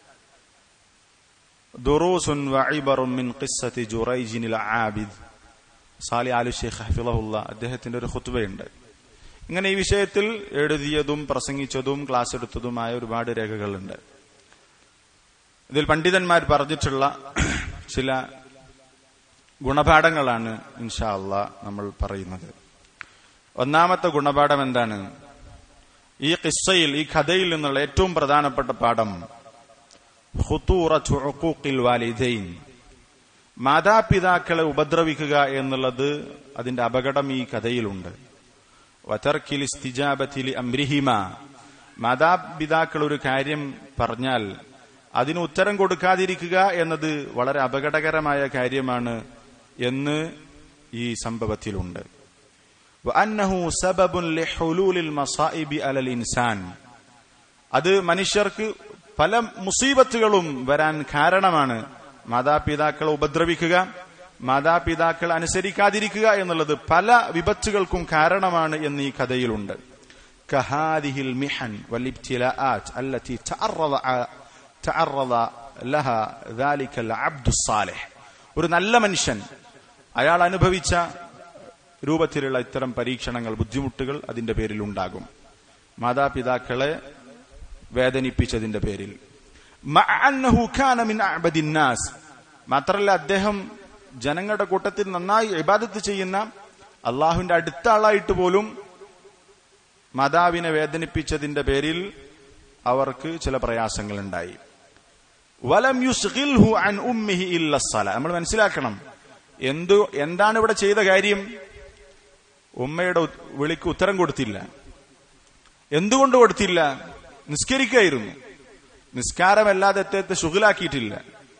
ദുറൂസുൻ വഇബറും മിൻ ഖിസ്സത്തി ജുറൈജിനിൽ ആബിദ് സാലി ആലു ഷെയ്ഖ് ഹഫിളഹുല്ല അദ്ദേഹത്തിന്റെ ഒരു ഹുത്തുബയുണ്ട് ഇങ്ങനെ ഈ വിഷയത്തിൽ എഴുതിയതും പ്രസംഗിച്ചതും ക്ലാസ് എടുത്തതുമായ ഒരുപാട് രേഖകളുണ്ട് ഇതിൽ പണ്ഡിതന്മാർ പറഞ്ഞിട്ടുള്ള ചില ഗുണപാഠങ്ങളാണ് ഇൻഷാ അല്ല നമ്മൾ പറയുന്നത് ഒന്നാമത്തെ ഗുണപാഠം എന്താണ് ഈ കിസ്സയിൽ ഈ കഥയിൽ നിന്നുള്ള ഏറ്റവും പ്രധാനപ്പെട്ട പാഠം വാലിദൈൻ മാതാപിതാക്കളെ ഉപദ്രവിക്കുക എന്നുള്ളത് അതിന്റെ അപകടം ഈ കഥയിലുണ്ട് വതർക്കിൽ ഇസ്തിജാബത്തിലി അംരിഹിമ മാതാപിതാക്കൾ ഒരു കാര്യം പറഞ്ഞാൽ അതിന് ഉത്തരം കൊടുക്കാതിരിക്കുക എന്നത് വളരെ അപകടകരമായ കാര്യമാണ് എന്ന് ഈ സംഭവത്തിലുണ്ട് ഇൻസാൻ അത് മനുഷ്യർക്ക് പല മുസീബത്തുകളും വരാൻ കാരണമാണ് മാതാപിതാക്കളെ ഉപദ്രവിക്കുക മാതാപിതാക്കൾ അനുസരിക്കാതിരിക്കുക എന്നുള്ളത് പല വിപത്തുകൾക്കും കാരണമാണ് എന്ന് ഈ കഥയിലുണ്ട് കഹാദിഹിൽ മിഹൻ വലിബ്തിലാഅത്ത് അല്ലതി തഅറദ തഅറദ ലഹ ذلك العبد الصالح ഒരു നല്ല മനുഷ്യൻ അയാൾ അനുഭവിച്ച രൂപത്തിലുള്ള ഇത്തരം പരീക്ഷണങ്ങൾ ബുദ്ധിമുട്ടുകൾ അതിന്റെ പേരിൽ ഉണ്ടാകും മാതാപിതാക്കളെ വേദനിപ്പിച്ചതിന്റെ പേരിൽ മാത്രല്ല അദ്ദേഹം ജനങ്ങളുടെ കൂട്ടത്തിൽ നന്നായി ഇബാദത്ത് ചെയ്യുന്ന അള്ളാഹുവിന്റെ അടുത്ത ആളായിട്ട് പോലും മാതാവിനെ വേദനിപ്പിച്ചതിന്റെ പേരിൽ അവർക്ക് ചില പ്രയാസങ്ങൾ ഉണ്ടായി വലം യുസ്ഗിൽഹു അൻ ഉമ്മിഹി ഇല്ലസ്സല നമ്മൾ മനസ്സിലാക്കണം എന്തു എന്താണ് ഇവിടെ ചെയ്ത കാര്യം ഉമ്മയുടെ വിളിക്ക് ഉത്തരം കൊടുത്തില്ല എന്തുകൊണ്ട് കൊടുത്തില്ല നിസ്കരിക്കായിരുന്നു നിസ്കാരമല്ലാതെ അദ്ദേഹത്തെ ശുഗിലാക്കിയിട്ടില്ല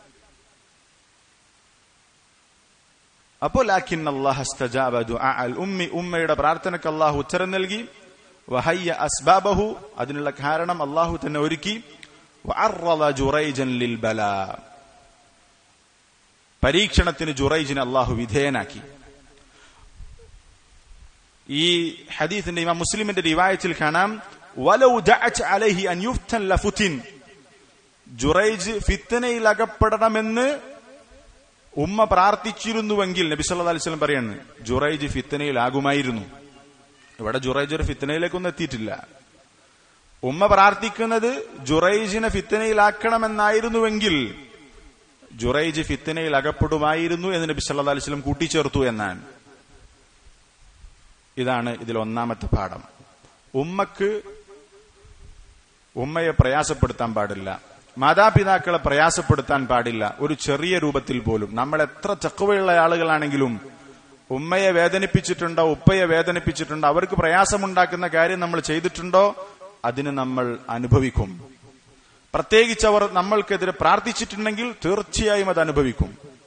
അപ്പോൾ ലാക്കിൻ ഉമ്മി ഉമ്മയുടെ പ്രാർത്ഥനയ്ക്ക് അള്ളാഹു ഉത്തരം നൽകി വഹയ്യ അസ്ബാബഹു അതിനുള്ള കാരണം അള്ളാഹു തന്നെ ഒരുക്കി പരീക്ഷണത്തിന് ജുറൈജിനെ അള്ളാഹു വിധേയനാക്കി ഈ ഹദീസിന്റെ ഇമാം മുസ്ലിമിന്റെ റിവായത്തിൽ കാണാം വലൗ ദഅത് അലൈഹി അൻ യുഫ്തൻ ലഫുതിൻ ജുറൈജ് ഫിത്തനയിൽ അകപ്പെടണമെന്ന് ഉമ്മ പ്രാർത്ഥിച്ചിരുന്നുവെങ്കിൽ നബി സല്ലല്ലാഹു അലൈഹി വസല്ലം പറയാണ് ജുറൈജ് ഫിത്തനയിലാകുമായിരുന്നു ഇവിടെ ജുറൈജ് ഒരു ഫിത്തനയിലേക്കൊന്നും എത്തിയിട്ടില്ല ഉമ്മ പ്രാർത്ഥിക്കുന്നത് ജുറൈജിനെ ഫിത്തനയിലാക്കണമെന്നായിരുന്നുവെങ്കിൽ ജുറൈജ് ഫിത്തനയിൽ അകപ്പെടുമായിരുന്നു എന്ന് നബി സല്ലല്ലാഹു അലൈഹി വസല്ലം കൂട്ടിച്ചേർത്തു എന്നാണ് ഇതാണ് ഇതിൽ ഒന്നാമത്തെ പാഠം ഉമ്മക്ക് ഉമ്മയെ പ്രയാസപ്പെടുത്താൻ പാടില്ല മാതാപിതാക്കളെ പ്രയാസപ്പെടുത്താൻ പാടില്ല ഒരു ചെറിയ രൂപത്തിൽ പോലും നമ്മൾ എത്ര ചക്കുവയുള്ള ആളുകളാണെങ്കിലും ഉമ്മയെ വേദനിപ്പിച്ചിട്ടുണ്ടോ ഉപ്പയെ വേദനിപ്പിച്ചിട്ടുണ്ടോ അവർക്ക് പ്രയാസമുണ്ടാക്കുന്ന കാര്യം നമ്മൾ ചെയ്തിട്ടുണ്ടോ അതിന് നമ്മൾ അനുഭവിക്കും പ്രത്യേകിച്ച് അവർ നമ്മൾക്കെതിരെ പ്രാർത്ഥിച്ചിട്ടുണ്ടെങ്കിൽ തീർച്ചയായും അത് അനുഭവിക്കും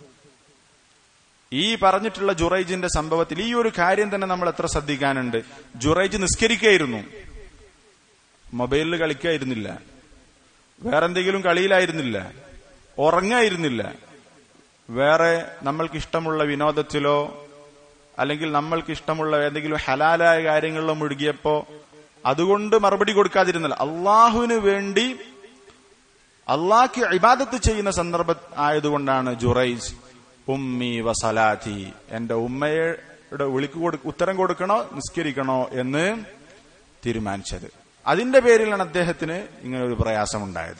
ഈ പറഞ്ഞിട്ടുള്ള ജുറൈജിന്റെ സംഭവത്തിൽ ഈ ഒരു കാര്യം തന്നെ നമ്മൾ എത്ര ശ്രദ്ധിക്കാനുണ്ട് ജുറൈജ് നിസ്കരിക്കായിരുന്നു മൊബൈലിൽ കളിക്കായിരുന്നില്ല വേറെന്തെങ്കിലും കളിയിലായിരുന്നില്ല ഉറങ്ങായിരുന്നില്ല വേറെ നമ്മൾക്ക് ഇഷ്ടമുള്ള വിനോദത്തിലോ അല്ലെങ്കിൽ നമ്മൾക്ക് ഇഷ്ടമുള്ള ഏതെങ്കിലും ഹലാലായ കാര്യങ്ങളിലോ മുഴുകിയപ്പോ അതുകൊണ്ട് മറുപടി കൊടുക്കാതിരുന്നില്ല അള്ളാഹുവിന് വേണ്ടി അള്ളാഹ്ക്ക് ഇബാദത്ത് ചെയ്യുന്ന സന്ദർഭം ആയതുകൊണ്ടാണ് ജുറൈജ് ഉമ്മി വസലാത്തി എന്റെ ഉമ്മയുടെ വിളിക്ക് കൊടു ഉത്തരം കൊടുക്കണോ നിസ്കരിക്കണോ എന്ന് തീരുമാനിച്ചത് അതിന്റെ പേരിലാണ് അദ്ദേഹത്തിന് ഇങ്ങനെ ഒരു പ്രയാസമുണ്ടായത്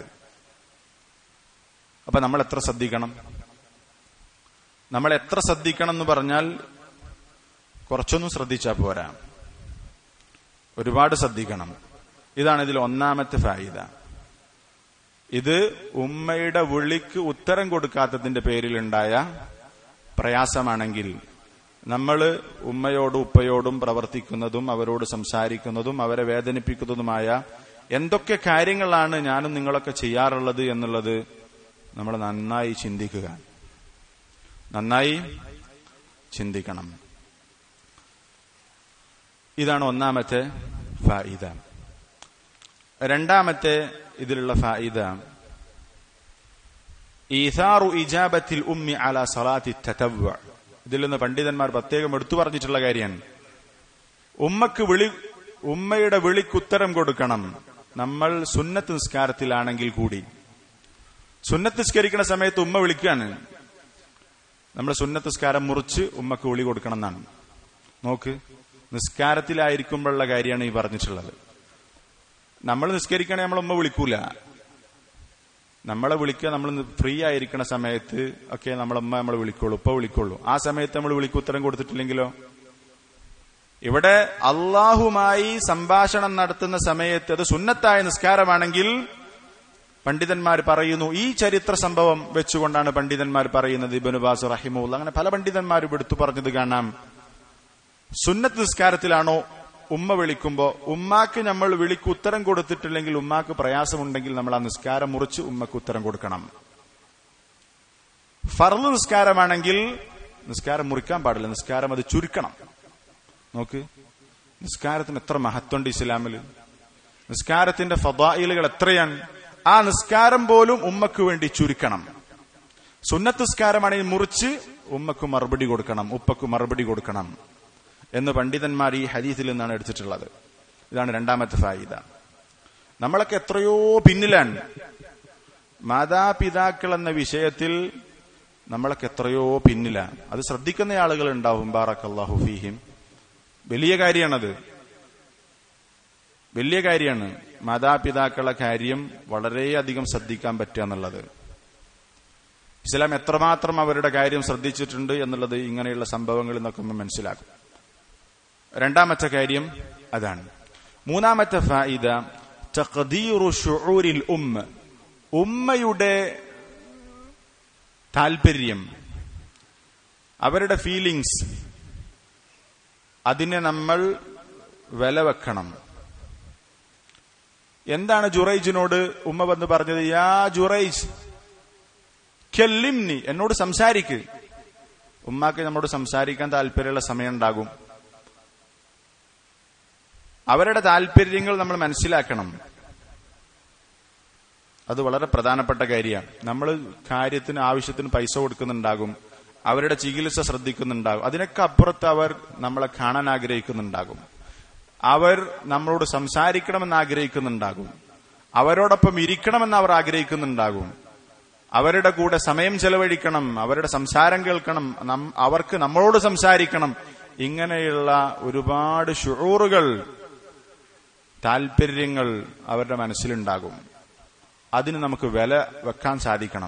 അപ്പൊ നമ്മൾ എത്ര ശ്രദ്ധിക്കണം നമ്മൾ എത്ര ശ്രദ്ധിക്കണം എന്ന് പറഞ്ഞാൽ കുറച്ചൊന്നും ശ്രദ്ധിച്ചാൽ പോരാ ഒരുപാട് ശ്രദ്ധിക്കണം ഇതാണ് ഇതിൽ ഒന്നാമത്തെ ഫായിദ ഇത് ഉമ്മയുടെ വിളിക്ക് ഉത്തരം കൊടുക്കാത്തതിന്റെ പേരിലുണ്ടായ പ്രയാസമാണെങ്കിൽ നമ്മൾ ഉമ്മയോടും ഉപ്പയോടും പ്രവർത്തിക്കുന്നതും അവരോട് സംസാരിക്കുന്നതും അവരെ വേദനിപ്പിക്കുന്നതുമായ എന്തൊക്കെ കാര്യങ്ങളാണ് ഞാനും നിങ്ങളൊക്കെ ചെയ്യാറുള്ളത് എന്നുള്ളത് നമ്മൾ നന്നായി ചിന്തിക്കുക നന്നായി ചിന്തിക്കണം ഇതാണ് ഒന്നാമത്തെ ഫായിദ രണ്ടാമത്തെ ഇതിലുള്ള ഫായിദ ഈസാറു ഇജാബത്തിൽ ഉമ്മി അല സലാത്തി തതവ്വ ഇതിൽ നിന്ന് പണ്ഡിതന്മാർ പ്രത്യേകം എടുത്തു പറഞ്ഞിട്ടുള്ള കാര്യമാണ് ഉമ്മക്ക് വിളി ഉമ്മയുടെ വിളിക്കുത്തരം കൊടുക്കണം നമ്മൾ സുന്നത്ത് നിസ്കാരത്തിലാണെങ്കിൽ കൂടി സുന്നത്ത് നിസ്കരിക്കുന്ന സമയത്ത് ഉമ്മ വിളിക്കുകയാണ് നമ്മൾ സുന്നത്ത് നിസ്കാരം മുറിച്ച് ഉമ്മക്ക് വിളി കൊടുക്കണം എന്നാണ് നോക്ക് നിസ്കാരത്തിലായിരിക്കുമ്പോഴുള്ള കാര്യമാണ് ഈ പറഞ്ഞിട്ടുള്ളത് നമ്മൾ നിസ്കരിക്കണേ നമ്മളെ ഉമ്മ വിളിക്കൂല നമ്മളെ വിളിക്കുക നമ്മൾ ഫ്രീ ആയിരിക്കണ സമയത്ത് ഒക്കെ നമ്മളമ്മ നമ്മൾ വിളിക്കുള്ളൂ ഉപ്പ വിളിക്കുള്ളൂ ആ സമയത്ത് നമ്മൾ വിളിക്കുത്തരം കൊടുത്തിട്ടില്ലെങ്കിലോ ഇവിടെ അള്ളാഹുമായി സംഭാഷണം നടത്തുന്ന സമയത്ത് അത് സുന്നത്തായ നിസ്കാരമാണെങ്കിൽ പണ്ഡിതന്മാർ പറയുന്നു ഈ ചരിത്ര സംഭവം വെച്ചുകൊണ്ടാണ് പണ്ഡിതന്മാർ പറയുന്നത് ഇബനു ബാസ് റഹിമുല്ല അങ്ങനെ പല പണ്ഡിതന്മാരും എടുത്തു പറഞ്ഞത് കാണാം സുന്നത്ത് നിസ്കാരത്തിലാണോ ഉമ്മ വിളിക്കുമ്പോ ഉമ്മാക്ക് നമ്മൾ വിളിക്ക് ഉത്തരം കൊടുത്തിട്ടില്ലെങ്കിൽ ഉമ്മാക്ക് പ്രയാസമുണ്ടെങ്കിൽ നമ്മൾ ആ നിസ്കാരം മുറിച്ച് ഉമ്മക്ക് ഉത്തരം കൊടുക്കണം ഫർള് നിസ്കാരമാണെങ്കിൽ നിസ്കാരം മുറിക്കാൻ പാടില്ല നിസ്കാരം അത് ചുരുക്കണം നോക്ക് നിസ്കാരത്തിന് എത്ര മഹത്വമുണ്ട് ഇസ്ലാമിൽ നിസ്കാരത്തിന്റെ ഫദായിലുകൾ എത്രയാണ് ആ നിസ്കാരം പോലും ഉമ്മക്ക് വേണ്ടി ചുരുക്കണം സുന്നത്ത് നിസ്കാരമാണെങ്കിൽ മുറിച്ച് ഉമ്മക്ക് മറുപടി കൊടുക്കണം ഉപ്പക്ക് മറുപടി കൊടുക്കണം എന്ന് പണ്ഡിതന്മാർ ഈ ഹദീസിൽ നിന്നാണ് എടുത്തിട്ടുള്ളത് ഇതാണ് രണ്ടാമത്തെ ഫായിദ നമ്മളൊക്കെ എത്രയോ പിന്നിലാണ് മാതാപിതാക്കൾ എന്ന വിഷയത്തിൽ നമ്മളൊക്കെ എത്രയോ പിന്നിലാണ് അത് ശ്രദ്ധിക്കുന്ന ആളുകൾ ഉണ്ടാവും ബാറക്കല്ലാഹു ഫീഹിം വലിയ കാര്യമാണത് വലിയ കാര്യമാണ് മാതാപിതാക്കളെ കാര്യം വളരെയധികം ശ്രദ്ധിക്കാൻ പറ്റുക എന്നുള്ളത് ഇസ്ലാം എത്രമാത്രം അവരുടെ കാര്യം ശ്രദ്ധിച്ചിട്ടുണ്ട് എന്നുള്ളത് ഇങ്ങനെയുള്ള സംഭവങ്ങളിൽ നിന്നൊക്കെ നമ്മൾ മനസ്സിലാക്കും രണ്ടാമത്തെ കാര്യം അതാണ് മൂന്നാമത്തെ ഫായിദ തഖദീറു ഷുഊരിൽ ഉമ്മ ഉമ്മയുടെ താല്പര്യം അവരുടെ ഫീലിങ്സ് അതിനെ നമ്മൾ വില വെക്കണം എന്താണ് ജുറൈജിനോട് ഉമ്മ വന്ന് പറഞ്ഞത് യാ ജുറൈജ് കെല്ലിംനി എന്നോട് സംസാരിക്ക് ഉമ്മാക്ക് നമ്മോട് സംസാരിക്കാൻ താല്പര്യമുള്ള സമയം ഉണ്ടാകും അവരുടെ താല്പര്യങ്ങൾ നമ്മൾ മനസ്സിലാക്കണം അത് വളരെ പ്രധാനപ്പെട്ട കാര്യമാണ് നമ്മൾ കാര്യത്തിന് ആവശ്യത്തിന് പൈസ കൊടുക്കുന്നുണ്ടാകും അവരുടെ ചികിത്സ ശ്രദ്ധിക്കുന്നുണ്ടാകും അതിനൊക്കെ അപ്പുറത്ത് അവർ നമ്മളെ കാണാൻ ആഗ്രഹിക്കുന്നുണ്ടാകും അവർ നമ്മളോട് സംസാരിക്കണമെന്ന് ആഗ്രഹിക്കുന്നുണ്ടാകും അവരോടൊപ്പം ഇരിക്കണമെന്ന് അവർ ആഗ്രഹിക്കുന്നുണ്ടാകും അവരുടെ കൂടെ സമയം ചെലവഴിക്കണം അവരുടെ സംസാരം കേൾക്കണം അവർക്ക് നമ്മളോട് സംസാരിക്കണം ഇങ്ങനെയുള്ള ഒരുപാട് ഷുറൂറുകൾ താല്പര്യങ്ങൾ അവരുടെ മനസ്സിലുണ്ടാകും അതിന് നമുക്ക് വില വെക്കാൻ സാധിക്കണം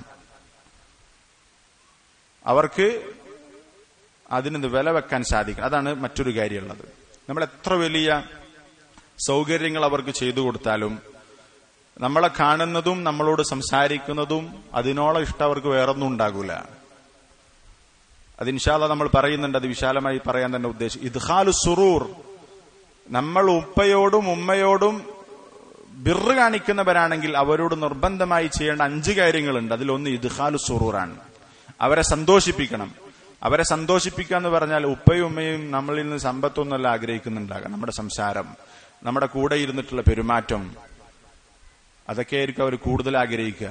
അവർക്ക് അതിന് വില വെക്കാൻ സാധിക്കണം അതാണ് മറ്റൊരു കാര്യമുള്ളത് നമ്മൾ എത്ര വലിയ സൗകര്യങ്ങൾ അവർക്ക് ചെയ്തു കൊടുത്താലും നമ്മളെ കാണുന്നതും നമ്മളോട് സംസാരിക്കുന്നതും അതിനോളം ഇഷ്ടം അവർക്ക് വേറൊന്നും ഉണ്ടാകൂല അത് ഇൻഷാല്ല നമ്മൾ പറയുന്നുണ്ട് അത് വിശാലമായി പറയാൻ തന്നെ ഉദ്ദേശം ഇദ്ഹാലു സുറൂർ നമ്മൾ ഉപ്പയോടും ഉമ്മയോടും ബിറ് കാണിക്കുന്നവരാണെങ്കിൽ അവരോട് നിർബന്ധമായി ചെയ്യേണ്ട അഞ്ച് കാര്യങ്ങളുണ്ട് അതിലൊന്ന് ഇദ്ഹാലു സുറൂറാണ് അവരെ സന്തോഷിപ്പിക്കണം അവരെ സന്തോഷിപ്പിക്കുക എന്ന് പറഞ്ഞാൽ ഉപ്പയും ഉമ്മയും നമ്മളിൽ നിന്ന് സമ്പത്തൊന്നല്ല ആഗ്രഹിക്കുന്നുണ്ടാകാം നമ്മുടെ സംസാരം നമ്മുടെ കൂടെ ഇരുന്നിട്ടുള്ള പെരുമാറ്റം അതൊക്കെയായിരിക്കും അവർ കൂടുതൽ ആഗ്രഹിക്കുക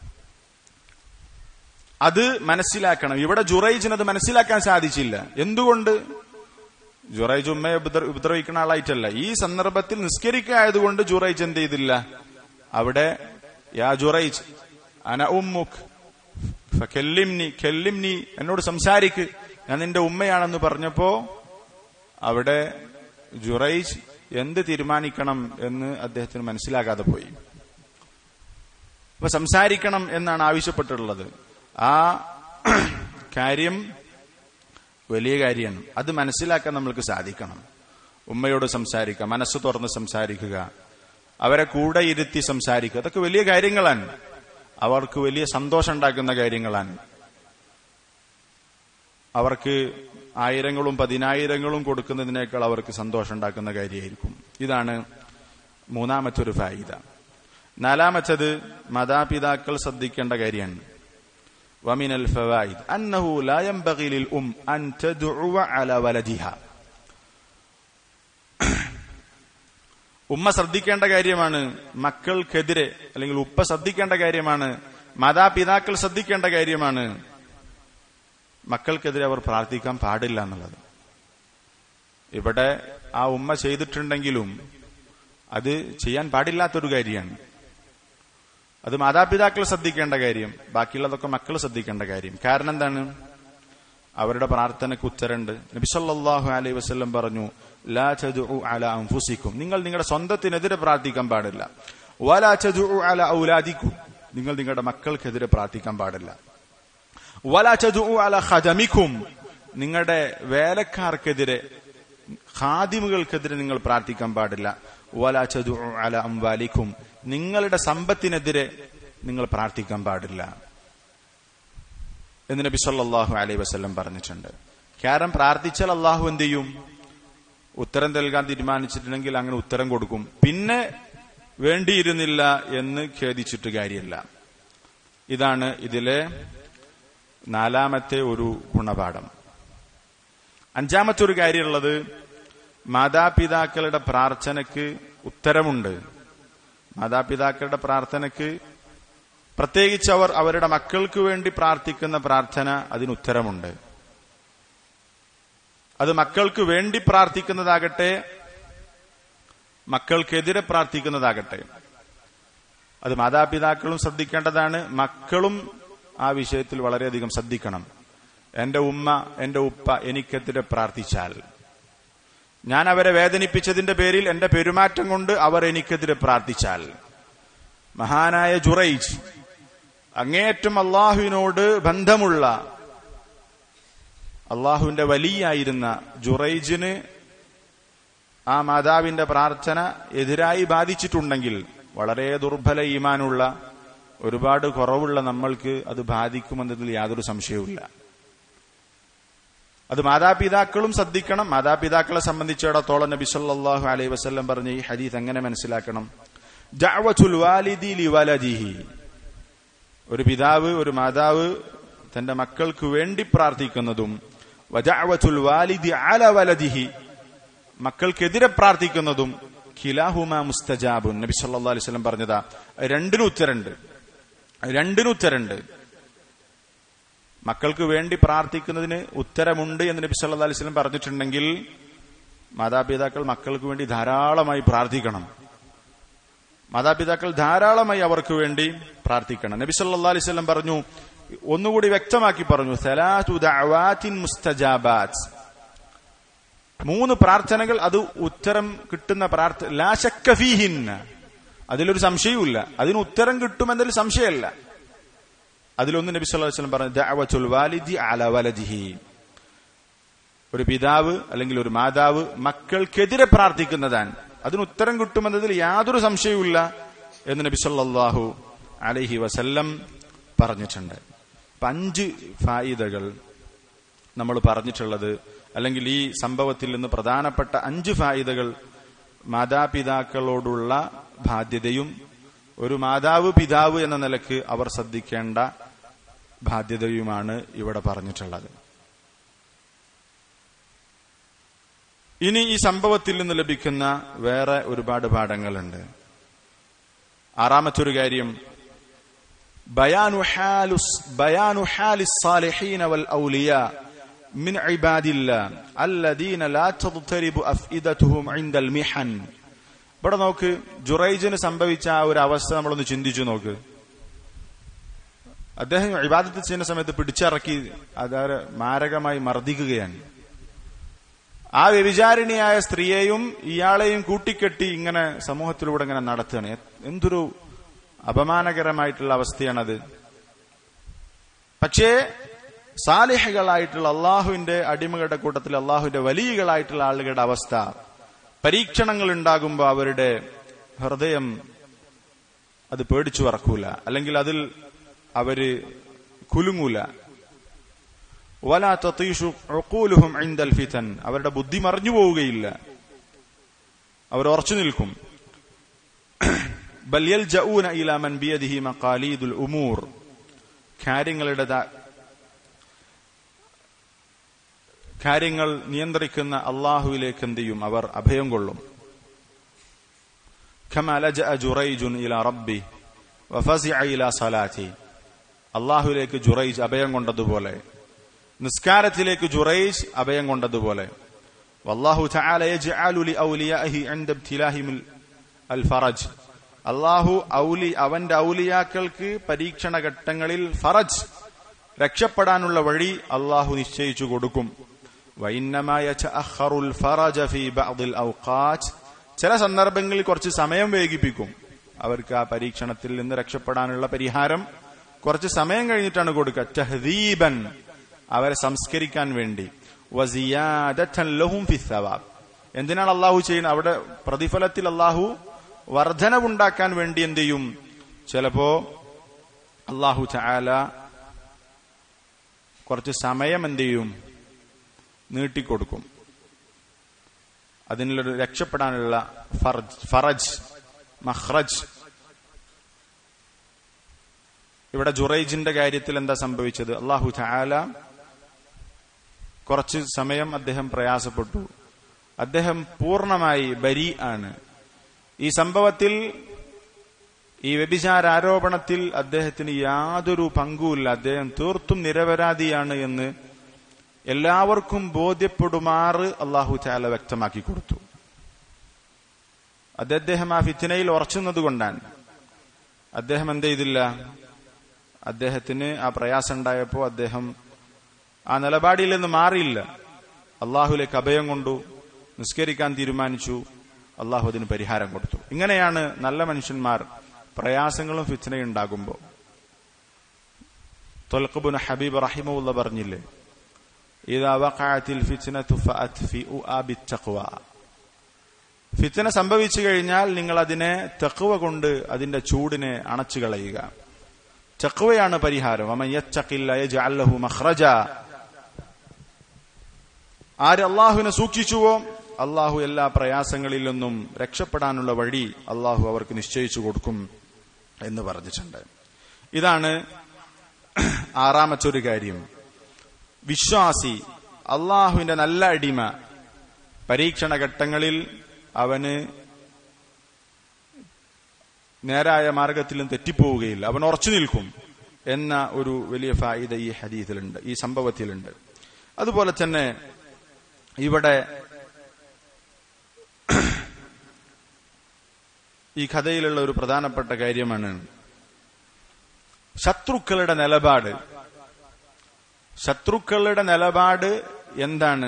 അത് മനസ്സിലാക്കണം ഇവിടെ ജുറൈജിന് അത് മനസ്സിലാക്കാൻ സാധിച്ചില്ല എന്തുകൊണ്ട് ജുറൈജ് ഉമ്മയെ ഉപദ്രവിക്കുന്ന ആളായിട്ടല്ല ഈ സന്ദർഭത്തിൽ നിസ്കരിക്കായതുകൊണ്ട് ജുറൈജ് എന്ത് ചെയ്തില്ല അവിടെ യാ ജുറൈജ് അന ഉമ്മുഖ് കെല്ലിംനി കെല്ലിംനി എന്നോട് സംസാരിക്ക് ഞാൻ നിന്റെ ഉമ്മയാണെന്ന് പറഞ്ഞപ്പോ അവിടെ ജുറൈജ് എന്ത് തീരുമാനിക്കണം എന്ന് അദ്ദേഹത്തിന് മനസ്സിലാകാതെ പോയി അപ്പൊ സംസാരിക്കണം എന്നാണ് ആവശ്യപ്പെട്ടിട്ടുള്ളത് ആ കാര്യം വലിയ കാര്യമാണ് അത് മനസ്സിലാക്കാൻ നമ്മൾക്ക് സാധിക്കണം ഉമ്മയോട് സംസാരിക്കുക മനസ്സ് തുറന്ന് സംസാരിക്കുക അവരെ കൂടെ ഇരുത്തി സംസാരിക്കുക അതൊക്കെ വലിയ കാര്യങ്ങളാണ് അവർക്ക് വലിയ സന്തോഷം ഉണ്ടാക്കുന്ന കാര്യങ്ങളാണ് അവർക്ക് ആയിരങ്ങളും പതിനായിരങ്ങളും കൊടുക്കുന്നതിനേക്കാൾ അവർക്ക് സന്തോഷം ഉണ്ടാക്കുന്ന കാര്യമായിരിക്കും ഇതാണ് മൂന്നാമത്തെ ഒരു ഫായിദ നാലാമത്തത് മാതാപിതാക്കൾ ശ്രദ്ധിക്കേണ്ട കാര്യമാണ് ومن الفوائد أنه لا ينبغي للأم أن تدعو على ولدها ഉമ്മ ശ്രദ്ധിക്കേണ്ട കാര്യമാണ് മക്കൾക്കെതിരെ അല്ലെങ്കിൽ ഉപ്പ ശ്രദ്ധിക്കേണ്ട കാര്യമാണ് മാതാപിതാക്കൾ ശ്രദ്ധിക്കേണ്ട കാര്യമാണ് മക്കൾക്കെതിരെ അവർ പ്രാർത്ഥിക്കാൻ പാടില്ല എന്നുള്ളത് ഇവിടെ ആ ഉമ്മ ചെയ്തിട്ടുണ്ടെങ്കിലും അത് ചെയ്യാൻ പാടില്ലാത്തൊരു കാര്യമാണ് അത് മാതാപിതാക്കൾ ശ്രദ്ധിക്കേണ്ട കാര്യം ബാക്കിയുള്ളതൊക്കെ മക്കൾ ശ്രദ്ധിക്കേണ്ട കാര്യം കാരണം എന്താണ് അവരുടെ പ്രാർത്ഥനയ്ക്ക് ഉത്തരണ്ട് നബിസല്ലാഹു അലൈഹി വസ്ല്ലം പറഞ്ഞു ലാ ചതുഉ അല അംഫുസിക്കും നിങ്ങൾ നിങ്ങളുടെ സ്വന്തത്തിനെതിരെ പ്രാർത്ഥിക്കാൻ പാടില്ല വലാ ചതുഉ അല ഔലാദിക്കും നിങ്ങൾ നിങ്ങളുടെ മക്കൾക്കെതിരെ പ്രാർത്ഥിക്കാൻ പാടില്ല വലാ ചതുഉ അല ഖദമിക്കും നിങ്ങളുടെ വേലക്കാർക്കെതിരെ ഖാദിമുകൾക്കെതിരെ നിങ്ങൾ പ്രാർത്ഥിക്കാൻ പാടില്ല വലാ ചതുഉ അല അംവാലിക്കും നിങ്ങളുടെ സമ്പത്തിനെതിരെ നിങ്ങൾ പ്രാർത്ഥിക്കാൻ പാടില്ല എന്ന് നബി സല്ലല്ലാഹു അലൈഹി വസല്ലം പറഞ്ഞിട്ടുണ്ട് കാരണം പ്രാർത്ഥിച്ചാൽ അള്ളാഹു എന്ത് ചെയ്യും ഉത്തരം നൽകാൻ തീരുമാനിച്ചിട്ടുണ്ടെങ്കിൽ അങ്ങനെ ഉത്തരം കൊടുക്കും പിന്നെ വേണ്ടിയിരുന്നില്ല എന്ന് ഖേദിച്ചിട്ട് കാര്യമില്ല ഇതാണ് ഇതിലെ നാലാമത്തെ ഒരു ഗുണപാഠം അഞ്ചാമത്തെ ഒരു കാര്യമുള്ളത് മാതാപിതാക്കളുടെ പ്രാർത്ഥനയ്ക്ക് ഉത്തരമുണ്ട് മാതാപിതാക്കളുടെ പ്രാർത്ഥനയ്ക്ക് പ്രത്യേകിച്ച് അവർ അവരുടെ മക്കൾക്ക് വേണ്ടി പ്രാർത്ഥിക്കുന്ന പ്രാർത്ഥന അതിന് ഉത്തരമുണ്ട് അത് മക്കൾക്ക് വേണ്ടി പ്രാർത്ഥിക്കുന്നതാകട്ടെ മക്കൾക്കെതിരെ പ്രാർത്ഥിക്കുന്നതാകട്ടെ അത് മാതാപിതാക്കളും ശ്രദ്ധിക്കേണ്ടതാണ് മക്കളും ആ വിഷയത്തിൽ വളരെയധികം ശ്രദ്ധിക്കണം എന്റെ ഉമ്മ എന്റെ ഉപ്പ എനിക്കെതിരെ പ്രാർത്ഥിച്ചാൽ ഞാൻ അവരെ വേദനിപ്പിച്ചതിന്റെ പേരിൽ എന്റെ പെരുമാറ്റം കൊണ്ട് അവർ എനിക്കെതിരെ പ്രാർത്ഥിച്ചാൽ മഹാനായ ജുറൈജ് അങ്ങേയറ്റം അള്ളാഹുവിനോട് ബന്ധമുള്ള അള്ളാഹുവിന്റെ വലിയായിരുന്ന ജുറൈജിന് ആ മാതാവിന്റെ പ്രാർത്ഥന എതിരായി ബാധിച്ചിട്ടുണ്ടെങ്കിൽ വളരെ ദുർബല ഈമാനുള്ള ഒരുപാട് കുറവുള്ള നമ്മൾക്ക് അത് ബാധിക്കുമെന്നതിൽ യാതൊരു സംശയവുമില്ല അത് മാതാപിതാക്കളും ശ്രദ്ധിക്കണം മാതാപിതാക്കളെ സംബന്ധിച്ചിടത്തോളം നബി സല്ലല്ലാഹു അലൈഹി വസല്ലം പറഞ്ഞ ഈ ഹദീസ് എങ്ങനെ മനസ്സിലാക്കണം ദഅവത്തുൽ വാലിദി ലിവലദിഹി ഒരു പിതാവ് ഒരു മാതാവ് തന്റെ മക്കൾക്ക് വേണ്ടി പ്രാർത്ഥിക്കുന്നതും വജഅവത്തുൽ വാലിദി അല വലദിഹി മക്കൾക്കെതിരെ പ്രാർത്ഥിക്കുന്നതും ഖിലാഹുമ മുസ്തജാബുൻ നബി സല്ലല്ലാഹു അലൈഹി വസല്ലം പറഞ്ഞതാ രണ്ടിനും ഉത്തരണ്ട് രണ്ടിനും ഉത്തരണ്ട് മക്കൾക്ക് വേണ്ടി പ്രാർത്ഥിക്കുന്നതിന് ഉത്തരമുണ്ട് എന്ന് നബി സല്ലല്ലാഹു അലൈഹി വസല്ലം പറഞ്ഞിട്ടുണ്ടെങ്കിൽ മാതാപിതാക്കൾ മക്കൾക്ക് വേണ്ടി ധാരാളമായി പ്രാർത്ഥിക്കണം മാതാപിതാക്കൾ ധാരാളമായി അവർക്ക് വേണ്ടി പ്രാർത്ഥിക്കണം നബി സല്ലല്ലാഹു അലൈഹി വസല്ലം പറഞ്ഞു ഒന്നുകൂടി വ്യക്തമാക്കി പറഞ്ഞു സലാത്തു ദഅവാത്തിൻ മുസ്തജാബാത്ത് മൂന്ന് പ്രാർത്ഥനകൾ അത് ഉത്തരം കിട്ടുന്ന പ്രാർത്ഥന ലാശക്കഫീഹിൻ അതിലൊരു സംശയവുമില്ല അതിന് ഉത്തരം കിട്ടുമെന്നതിൽ സംശയമല്ല അതിലൊന്ന് നബി സല്ലല്ലാഹു അലൈഹി വസല്ലം പറഞ്ഞു ദഅവത്തുൽ വാലിദി അല വലദിഹി ഒരു പിതാവ് അല്ലെങ്കിൽ ഒരു മാതാവ് മക്കൾക്കെതിരെ പ്രാർത്ഥിക്കുന്നതാണ് അതിന് ഉത്തരം കിട്ടുമെന്നതിൽ യാതൊരു സംശയവുമില്ല എന്ന് നബി സല്ലല്ലാഹു അലൈഹി വസല്ലം പറഞ്ഞിട്ടുണ്ട് അപ്പൊ അഞ്ച് ഫായിദകൾ നമ്മൾ പറഞ്ഞിട്ടുള്ളത് അല്ലെങ്കിൽ ഈ സംഭവത്തിൽ നിന്ന് പ്രധാനപ്പെട്ട അഞ്ച് ഫായിദകൾ മാതാപിതാക്കളോടുള്ള ബാധ്യതയും ഒരു മാതാവ് പിതാവ് എന്ന നിലക്ക് അവർ ശ്രദ്ധിക്കേണ്ട ബാധ്യതയുമാണ് ഇവിടെ പറഞ്ഞിട്ടുള്ളത് ഇനി ഈ സംഭവത്തിൽ നിന്ന് ലഭിക്കുന്ന വേറെ ഒരുപാട് പാഠങ്ങളുണ്ട് ആറാമത്തെ ഒരു കാര്യം بيان حال بيان حال الصالحين والأولياء من عباد الله الذين لا تضطرب أفئدتهم عند المحن ഇവിടെ നോക്ക് ജുറൈജിന് സംഭവിച്ച ആ ഒരു അവസ്ഥ നമ്മളൊന്ന് ചിന്തിച്ചു നോക്ക് അദ്ദേഹം ഇബാദത്ത് ചെയ്യുന്ന സമയത്ത് പിടിച്ചിറക്കി അതായത് മാരകമായി മർദ്ദിക്കുകയാണ് ആ വ്യഭിചാരിണിയായ സ്ത്രീയെയും ഇയാളെയും കൂട്ടിക്കെട്ടി ഇങ്ങനെ സമൂഹത്തിലൂടെ ഇങ്ങനെ നടത്തുകയാണ് എന്തൊരു അപമാനകരമായിട്ടുള്ള അവസ്ഥയാണത് പക്ഷേ സാലിഹകളായിട്ടുള്ള അള്ളാഹുവിന്റെ അടിമകളുടെ കൂട്ടത്തിൽ അള്ളാഹുവിന്റെ വലിയകളായിട്ടുള്ള ആളുകളുടെ അവസ്ഥ പരീക്ഷണങ്ങൾ ഉണ്ടാകുമ്പോൾ അവരുടെ ഹൃദയം അത് പേടിച്ചു വറക്കൂല അല്ലെങ്കിൽ അതിൽ അവര് കുലുങ്ങൂല വലാ തത്തീഷു ഉഖൂലുഹും ഇൻദൽ ഫിതൻ അവരുടെ ബുദ്ധി മറിഞ്ഞു പോവുകയില്ല അവർ ഉറച്ചു നിൽക്കും ബൽ യൽജഊന ഇലാ മൻ ബിയദിഹി മഖാലീദുൽ ഉമൂർ കാര്യങ്ങളുടെ കാര്യങ്ങൾ നിയന്ത്രിക്കുന്ന അള്ളാഹുവിലേക്ക് എന്ത് ചെയ്യും അവർ അഭയം കൊള്ളും كما لجأ جريج إلى ربه وفزع إلى صلاته അള്ളാഹുവിലേക്ക് ജുറൈജ് അഭയം കൊണ്ടതുപോലെ നിസ്കാരത്തിലേക്ക് ജുറൈജ് അഭയം കൊണ്ടതുപോലെ വല്ലാഹു തആല യജ്അലു ലിഔലിയാഇഹി ഇൻദ ഇബ്തിലാഹിം അൽ ഫറജ് അള്ളാഹു ഔലി അവന്റെ ഔലിയാക്കൾക്ക് പരീക്ഷണ ഘട്ടങ്ങളിൽ ഫറജ് രക്ഷപ്പെടാനുള്ള വഴി അള്ളാഹു നിശ്ചയിച്ചു കൊടുക്കും വൈന്നമായ ചില സന്ദർഭങ്ങളിൽ കുറച്ച് സമയം വൈകിപ്പിക്കും അവർക്ക് ആ പരീക്ഷണത്തിൽ നിന്ന് രക്ഷപ്പെടാനുള്ള പരിഹാരം കുറച്ച് സമയം കഴിഞ്ഞിട്ടാണ് കൊടുക്കുക തഹദീബൻ അവരെ സംസ്കരിക്കാൻ വേണ്ടി വസിയാദത്തൻ ലഹും ഫി സവാബ് എന്തിനാണ് അള്ളാഹു ചെയ്യുന്നത് അവിടെ പ്രതിഫലത്തിൽ അള്ളാഹു വർധനവുണ്ടാക്കാൻ വേണ്ടി എന്ത് ചെയ്യും ചിലപ്പോ അള്ളാഹു ചാല കുറച്ച് സമയം എന്ത് ചെയ്യും നീട്ടിക്കൊടുക്കും അതിനുള്ളൊരു രക്ഷപ്പെടാനുള്ള ഫർജ് ഫറജ് മഹ്റജ് ഇവിടെ ജുറൈജിന്റെ കാര്യത്തിൽ എന്താ സംഭവിച്ചത് അള്ളാഹു ചാല കുറച്ച് സമയം അദ്ദേഹം പ്രയാസപ്പെട്ടു അദ്ദേഹം പൂർണ്ണമായി ബരി ആണ് ഈ സംഭവത്തിൽ ഈ വ്യഭിചാര ആരോപണത്തിൽ അദ്ദേഹത്തിന് യാതൊരു പങ്കുമില്ല അദ്ദേഹം തീർത്തും നിരപരാധിയാണ് എന്ന് എല്ലാവർക്കും ബോധ്യപ്പെടുമാറ് അള്ളാഹു ചാല വ്യക്തമാക്കി കൊടുത്തു അത് അദ്ദേഹം ആ ഫിത്തിനയിൽ ഉറച്ചുന്നത് കൊണ്ടാണ് അദ്ദേഹം എന്ത് ചെയ്തില്ല അദ്ദേഹത്തിന് ആ പ്രയാസം ഉണ്ടായപ്പോ അദ്ദേഹം ആ നിലപാടിൽ നിന്ന് മാറിയില്ല അള്ളാഹുലേക്ക് അഭയം കൊണ്ടു നിസ്കരിക്കാൻ തീരുമാനിച്ചു അള്ളാഹു അതിന് പരിഹാരം കൊടുത്തു ഇങ്ങനെയാണ് നല്ല മനുഷ്യന്മാർ പ്രയാസങ്ങളും ഫിത്തനയും ഉണ്ടാകുമ്പോൾ തൊൽക്കബുൻ ഹബീബ് റഹിമുള്ള പറഞ്ഞില്ലേ ഇതാ വഖഅത്തിൽ ഫിത്നതു ഫഅത്ഫിഉ ബിത്തഖ്വ ഫിത്തന സംഭവിച്ചു കഴിഞ്ഞാൽ നിങ്ങൾ അതിനെ തെക്കുവ കൊണ്ട് അതിന്റെ ചൂടിനെ അണച്ചു കളയുക തെക്കുവയാണ് പരിഹാരം അമൻ യത്തഖില്ല യജ്അൽ ലഹു മഖ്റജ ആര് അള്ളാഹുവിനെ സൂക്ഷിച്ചുവോ അള്ളാഹു എല്ലാ പ്രയാസങ്ങളിൽ നിന്നും രക്ഷപ്പെടാനുള്ള വഴി അള്ളാഹു അവർക്ക് നിശ്ചയിച്ചു കൊടുക്കും എന്ന് പറഞ്ഞിട്ടുണ്ട് ഇതാണ് ആറാമത്തെ ഒരു കാര്യം വിശ്വാസി അള്ളാഹുവിന്റെ നല്ല അടിമ പരീക്ഷണ ഘട്ടങ്ങളിൽ അവന് നേരായ മാർഗത്തിലും തെറ്റിപ്പോവുകയില്ല അവൻ ഉറച്ചു നിൽക്കും എന്ന ഒരു വലിയ ഫായിദ ഈ ഹദീസിലുണ്ട് ഈ സംഭവത്തിലുണ്ട് അതുപോലെ തന്നെ ഇവിടെ ഈ കഥയിലുള്ള ഒരു പ്രധാനപ്പെട്ട കാര്യമാണ് ശത്രുക്കളുടെ നിലപാട് ശത്രുക്കളുടെ നിലപാട് എന്താണ്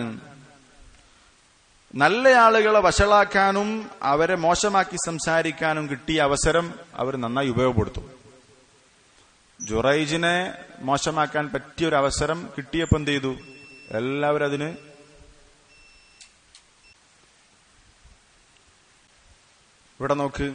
നല്ല ആളുകളെ വഷളാക്കാനും അവരെ മോശമാക്കി സംസാരിക്കാനും കിട്ടിയ അവസരം അവർ നന്നായി ഉപയോഗപ്പെടുത്തും ജുറൈജിനെ മോശമാക്കാൻ പറ്റിയ ഒരു അവസരം കിട്ടിയപ്പോൾ എന്ത് ചെയ്തു എല്ലാവരും അതിന് ഇവിടെ നോക്ക്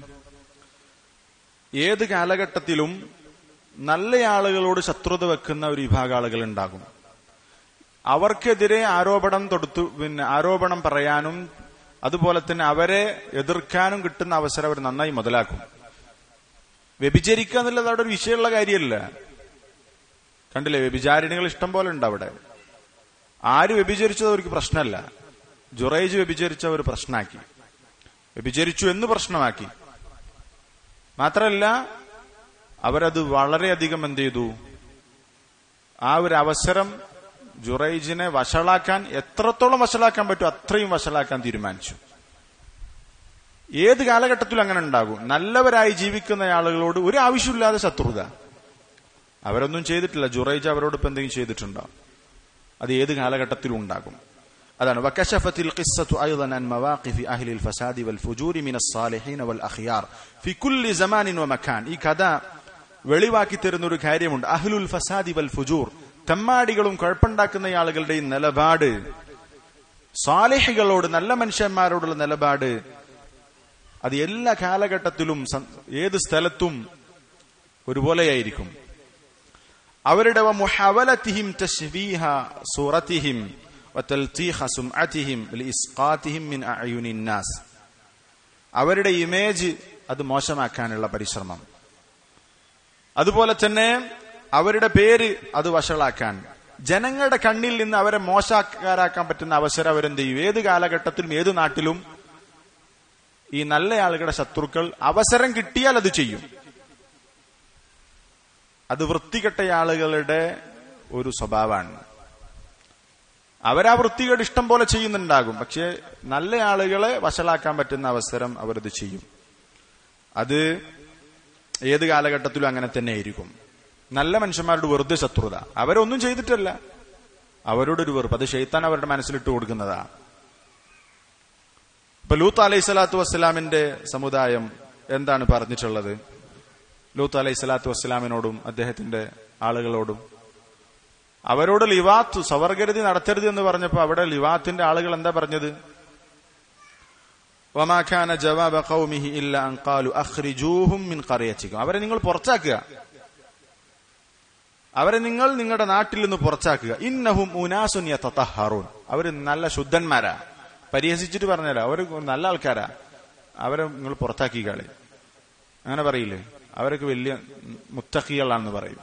ഏത് കാലഘട്ടത്തിലും നല്ല ആളുകളോട് ശത്രുത വെക്കുന്ന ഒരു വിഭാഗം ആളുകൾ ഉണ്ടാകും അവർക്കെതിരെ ആരോപണം തൊടുത്തു പിന്നെ ആരോപണം പറയാനും അതുപോലെ തന്നെ അവരെ എതിർക്കാനും കിട്ടുന്ന അവസരം അവർ നന്നായി മുതലാക്കും വ്യഭിചരിക്കുക എന്നുള്ളത് അവിടെ ഒരു വിഷയമുള്ള കാര്യമല്ല കണ്ടില്ലേ വ്യഭിചാരിണികൾ ഇഷ്ടം പോലെ ഉണ്ട് അവിടെ ആര് വ്യഭിചരിച്ചത് അവർക്ക് പ്രശ്നമല്ല ജുറൈജ് വ്യഭിചരിച്ച ഒരു പ്രശ്നമാക്കി വ്യഭിചരിച്ചു എന്ന് പ്രശ്നമാക്കി മാത്രമല്ല അവരത് വളരെയധികം എന്ത് ചെയ്തു ആ ഒരു അവസരം ജുറൈജിനെ വഷളാക്കാൻ എത്രത്തോളം വഷളാക്കാൻ പറ്റും അത്രയും വഷളാക്കാൻ തീരുമാനിച്ചു ഏത് കാലഘട്ടത്തിലും അങ്ങനെ ഉണ്ടാകും നല്ലവരായി ജീവിക്കുന്ന ആളുകളോട് ഒരു ആവശ്യമില്ലാതെ ശത്രുത അവരൊന്നും ചെയ്തിട്ടില്ല ജുറൈജ് അവരോട് ഇപ്പൊ എന്തെങ്കിലും ചെയ്തിട്ടുണ്ടോ അത് ഏത് കാലഘട്ടത്തിലും ഉണ്ടാകും അതാണ് وكشفت القصة أيضا عن مواقف أهل الفساد والفجور من الصالحين والأخيار في كل زمان ومكان ഈ കഥ വെളിവാക്കി തരുന്ന ഒരു കാര്യമുണ്ട് അഹ്ലുൽ ഫസാദി വൽ ഫുജൂർ തെമ്മാടികളും കുഴപ്പമുണ്ടാക്കുന്ന ആളുകളുടെയും നിലപാട് സാലിഹികളോട് നല്ല മനുഷ്യന്മാരോടുള്ള നിലപാട് അത് എല്ലാ കാലഘട്ടത്തിലും ഏത് സ്ഥലത്തും ഒരുപോലെയായിരിക്കും അവരുടെ മുഹവലത്തിഹിം തശ്വീഹ സൂറത്തിഹിം وتلطيخ سمعتهم لإسقاطهم من أعين الناس അവരുടെ ഇമേജ് അത് മോശമാക്കാനുള്ള പരിശ്രമം അതുപോലെ തന്നെ അവരുടെ പേര് അത് വഷളാക്കാൻ ജനങ്ങളുടെ കണ്ണിൽ നിന്ന് അവരെ മോശക്കാരാക്കാൻ പറ്റുന്ന അവസരം അവരെന്ത് ചെയ്യും ഏത് കാലഘട്ടത്തിലും ഏത് നാട്ടിലും ഈ നല്ല ആളുകളുടെ ശത്രുക്കൾ അവസരം കിട്ടിയാൽ അത് ചെയ്യും അത് വൃത്തികെട്ട ആളുകളുടെ ഒരു സ്വഭാവമാണ് അവരാ വൃത്തികേട് ഇഷ്ടം പോലെ ചെയ്യുന്നുണ്ടാകും പക്ഷെ നല്ല ആളുകളെ വഷളാക്കാൻ പറ്റുന്ന അവസരം അവരത് ചെയ്യും അത് ഏത് കാലഘട്ടത്തിലും അങ്ങനെ തന്നെ ആയിരിക്കും നല്ല മനുഷ്യന്മാരുടെ വെറുതെ ശത്രുത അവരൊന്നും ചെയ്തിട്ടല്ല അവരോടൊരു വെറുപ്പ് അത് ഷെയ്ത്താൻ അവരുടെ മനസ്സിലിട്ട് കൊടുക്കുന്നതാ ഇപ്പൊ ലൂത്ത് അലൈഹി സ്വലാത്തു വസ്സലാമിന്റെ സമുദായം എന്താണ് പറഞ്ഞിട്ടുള്ളത് ലൂത്ത് അലൈഹി സ്വലാത്തു വസ്സലാമിനോടും അദ്ദേഹത്തിന്റെ ആളുകളോടും അവരോട് ലിവാത്ത് സവർഗരതി നടത്തരുത് എന്ന് പറഞ്ഞപ്പോ അവിടെ ലിവാത്തിന്റെ ആളുകൾ എന്താ പറഞ്ഞത് വമാഖാന ജവാബ ഖൗമിഹി ഇല്ല അൻ ഖാലു അഖ്രിജൂഹും മിൻ ഖറിയത്തിക്കും അവരെ നിങ്ങൾ പുറത്താക്കുക അവരെ നിങ്ങൾ നിങ്ങളുടെ നാട്ടിൽ നിന്ന് പുറത്താക്കുക ഇന്നഹും ഉനാസുൻ യതതഹറൂൻ അവര് നല്ല ശുദ്ധന്മാരാ പരിഹസിച്ചിട്ട് പറഞ്ഞല്ലോ അവര് നല്ല ആൾക്കാരാ അവരെ നിങ്ങൾ പുറത്താക്കി കളി അങ്ങനെ പറയില്ലേ അവരൊക്കെ വലിയ മുത്തഖികളാണെന്ന് പറയും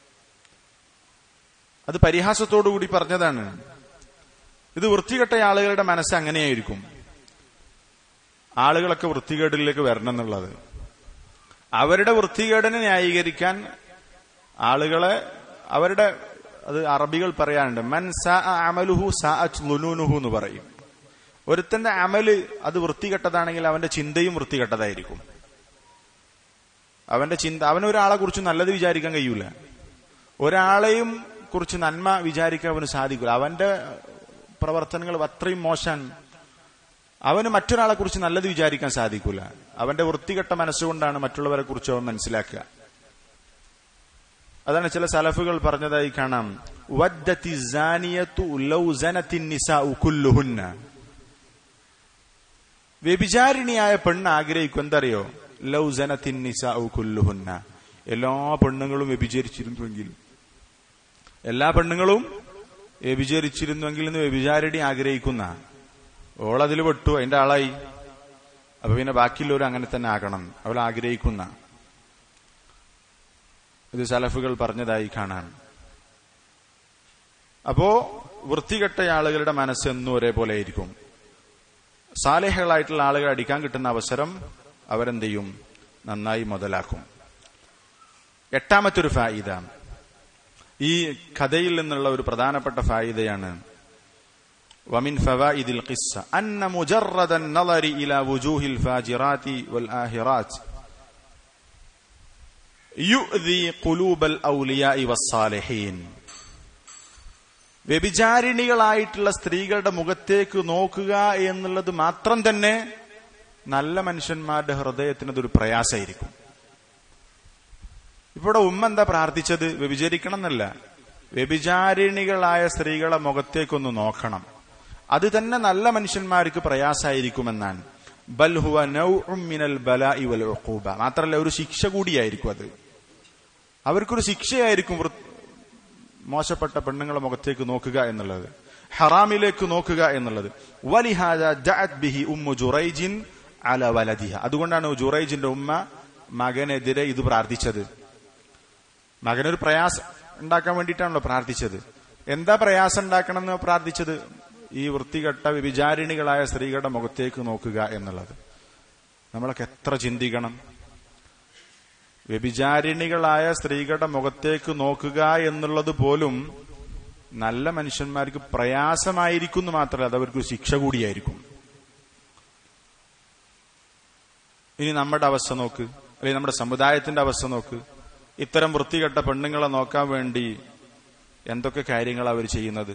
അത് പരിഹാസത്തോടു കൂടി പറഞ്ഞതാണ് ഇത് വൃത്തികെട്ട ആളുകളുടെ മനസ്സ് അങ്ങനെയായിരിക്കും ആളുകളൊക്കെ വൃത്തികേടിലേക്ക് വരണം എന്നുള്ളത് അവരുടെ വൃത്തികേടിനെ ന്യായീകരിക്കാൻ ആളുകളെ അവരുടെ അത് അറബികൾ പറയാനുണ്ട് മൻ സാ അമലുഹു സാ ലുനൂനുഹു എന്ന് പറയും ഒരുത്തന്റെ അമല് അത് വൃത്തികെട്ടതാണെങ്കിൽ അവന്റെ ചിന്തയും വൃത്തികെട്ടതായിരിക്കും അവന്റെ ചിന്ത അവനൊരാളെ കുറിച്ച് നല്ലത് വിചാരിക്കാൻ കഴിയൂല ഒരാളെയും കുറിച്ച് നന്മ വിചാരിക്കാൻ അവന് സാധിക്കില്ല അവന്റെ പ്രവർത്തനങ്ങൾ അത്രയും മോശം അവന് മറ്റൊരാളെ കുറിച്ച് നല്ലത് വിചാരിക്കാൻ സാധിക്കില്ല അവന്റെ വൃത്തികെട്ട മനസ്സുകൊണ്ടാണ് മറ്റുള്ളവരെ കുറിച്ച് അവൻ മനസ്സിലാക്കുക അതാണ് ചില സലഫുകൾ പറഞ്ഞതായി കാണാം വദ്ദത്തി സാനിയത്തു ലൗ സനത്തിൻ നിസാഉ കുല്ലുഹുന്ന വ്യഭിചാരിണിയായ പെണ്ണ് ആഗ്രഹിക്കും എന്തറിയോ ലൗ സനത്തിൻ നിസാഉ കുല്ലുഹുന്ന എല്ലാ പെണ്ണുങ്ങളും വ്യഭിചരിച്ചിരുന്നുവെങ്കിൽ എല്ലാ പെണ്ണുങ്ങളും വ്യഭിചരിച്ചിരുന്നുവെങ്കിൽ എന്ന് വ്യഭിചാരിണി ആഗ്രഹിക്കുന്ന ഓളതിൽ പെട്ടു അതിന്റെ ആളായി അപ്പൊ പിന്നെ ബാക്കിയുള്ളവർ അങ്ങനെ തന്നെ ആകണം അവൾ ആഗ്രഹിക്കുന്ന ഇത് സലഫുകൾ പറഞ്ഞതായി കാണാൻ അപ്പോ വൃത്തികെട്ട ആളുകളുടെ മനസ്സെന്നും ഒരേപോലെ ആയിരിക്കും സാലേഹകളായിട്ടുള്ള ആളുകൾ അടിക്കാൻ കിട്ടുന്ന അവസരം അവരെന്ത് ചെയ്യും നന്നായി മുതലാക്കും എട്ടാമത്തൊരു ഫായിദ ഈ കഥയിൽ നിന്നുള്ള ഒരു പ്രധാനപ്പെട്ട ഫായിദയാണ് ومن فوائد القصة أن مجرد النظر إلى وجوه الفاجرات والآهرات يؤذي قلوب الأولياء والصالحين വ്യഭിചാരിണികളായിട്ടുള്ള സ്ത്രീകളുടെ മുഖത്തേക്ക് നോക്കുക എന്നുള്ളത് മാത്രം തന്നെ നല്ല മനുഷ്യന്മാരുടെ ഹൃദയത്തിന് അതൊരു പ്രയാസമായിരിക്കും ഇവിടെ ഉമ്മ എന്താ പ്രാർത്ഥിച്ചത് വ്യഭിചരിക്കണം എന്നല്ല വ്യഭിചാരിണികളായ സ്ത്രീകളെ മുഖത്തേക്കൊന്ന് നോക്കണം അത് തന്നെ നല്ല മനുഷ്യന്മാർക്ക് പ്രയാസമായിരിക്കുമെന്നാണ് ബൽഹുവ മിനൽ ബല ഇവൽ ഉഖൂബ മാത്രല്ല ഒരു ശിക്ഷ കൂടിയായിരിക്കും അത് അവർക്കൊരു ശിക്ഷയായിരിക്കും മോശപ്പെട്ട പെണ്ണുങ്ങളെ മുഖത്തേക്ക് നോക്കുക എന്നുള്ളത് ഹറാമിലേക്ക് നോക്കുക എന്നുള്ളത് വലിഹാജ ജഅത് ബിഹി ഉമ്മു ജുറൈജിൻ അല വലദിഹ അതുകൊണ്ടാണ് ജുറൈജിന്റെ ഉമ്മ മകനെതിരെ ഇത് പ്രാർത്ഥിച്ചത് മകനൊരു പ്രയാസം ഉണ്ടാക്കാൻ വേണ്ടിയിട്ടാണല്ലോ പ്രാർത്ഥിച്ചത് എന്താ പ്രയാസം ഉണ്ടാക്കണം എന്ന് പ്രാർത്ഥിച്ചത് ഈ വൃത്തികെട്ട വിചാരിണികളായ സ്ത്രീകളുടെ മുഖത്തേക്ക് നോക്കുക എന്നുള്ളത് നമ്മളൊക്കെ എത്ര ചിന്തിക്കണം വ്യഭിചാരിണികളായ സ്ത്രീകളുടെ മുഖത്തേക്ക് നോക്കുക എന്നുള്ളത് പോലും നല്ല മനുഷ്യന്മാർക്ക് പ്രയാസമായിരിക്കും എന്ന് മാത്രമല്ല അത് അവർക്ക് ശിക്ഷ കൂടിയായിരിക്കും ഇനി നമ്മുടെ അവസ്ഥ നോക്ക് അല്ലെങ്കിൽ നമ്മുടെ സമുദായത്തിന്റെ അവസ്ഥ നോക്ക് ഇത്തരം വൃത്തികെട്ട പെണ്ണുങ്ങളെ നോക്കാൻ വേണ്ടി എന്തൊക്കെ കാര്യങ്ങൾ അവർ ചെയ്യുന്നത്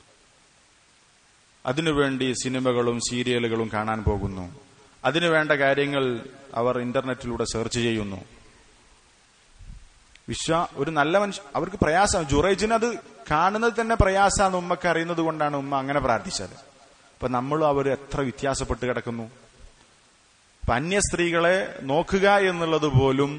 അതിനുവേണ്ടി സിനിമകളും സീരിയലുകളും കാണാൻ പോകുന്നു അതിനു വേണ്ട കാര്യങ്ങൾ അവർ ഇന്റർനെറ്റിലൂടെ സെർച്ച് ചെയ്യുന്നു വിശ്വ ഒരു നല്ല മനുഷ്യ അവർക്ക് പ്രയാസം ജുറൈജിന് അത് കാണുന്നത് തന്നെ പ്രയാസമാണ് ഉമ്മക്ക് അറിയുന്നത് കൊണ്ടാണ് ഉമ്മ അങ്ങനെ പ്രാർത്ഥിച്ചത് അപ്പൊ നമ്മളും അവർ എത്ര വ്യത്യാസപ്പെട്ട് കിടക്കുന്നു അപ്പൊ അന്യ സ്ത്രീകളെ നോക്കുക എന്നുള്ളത് പോലും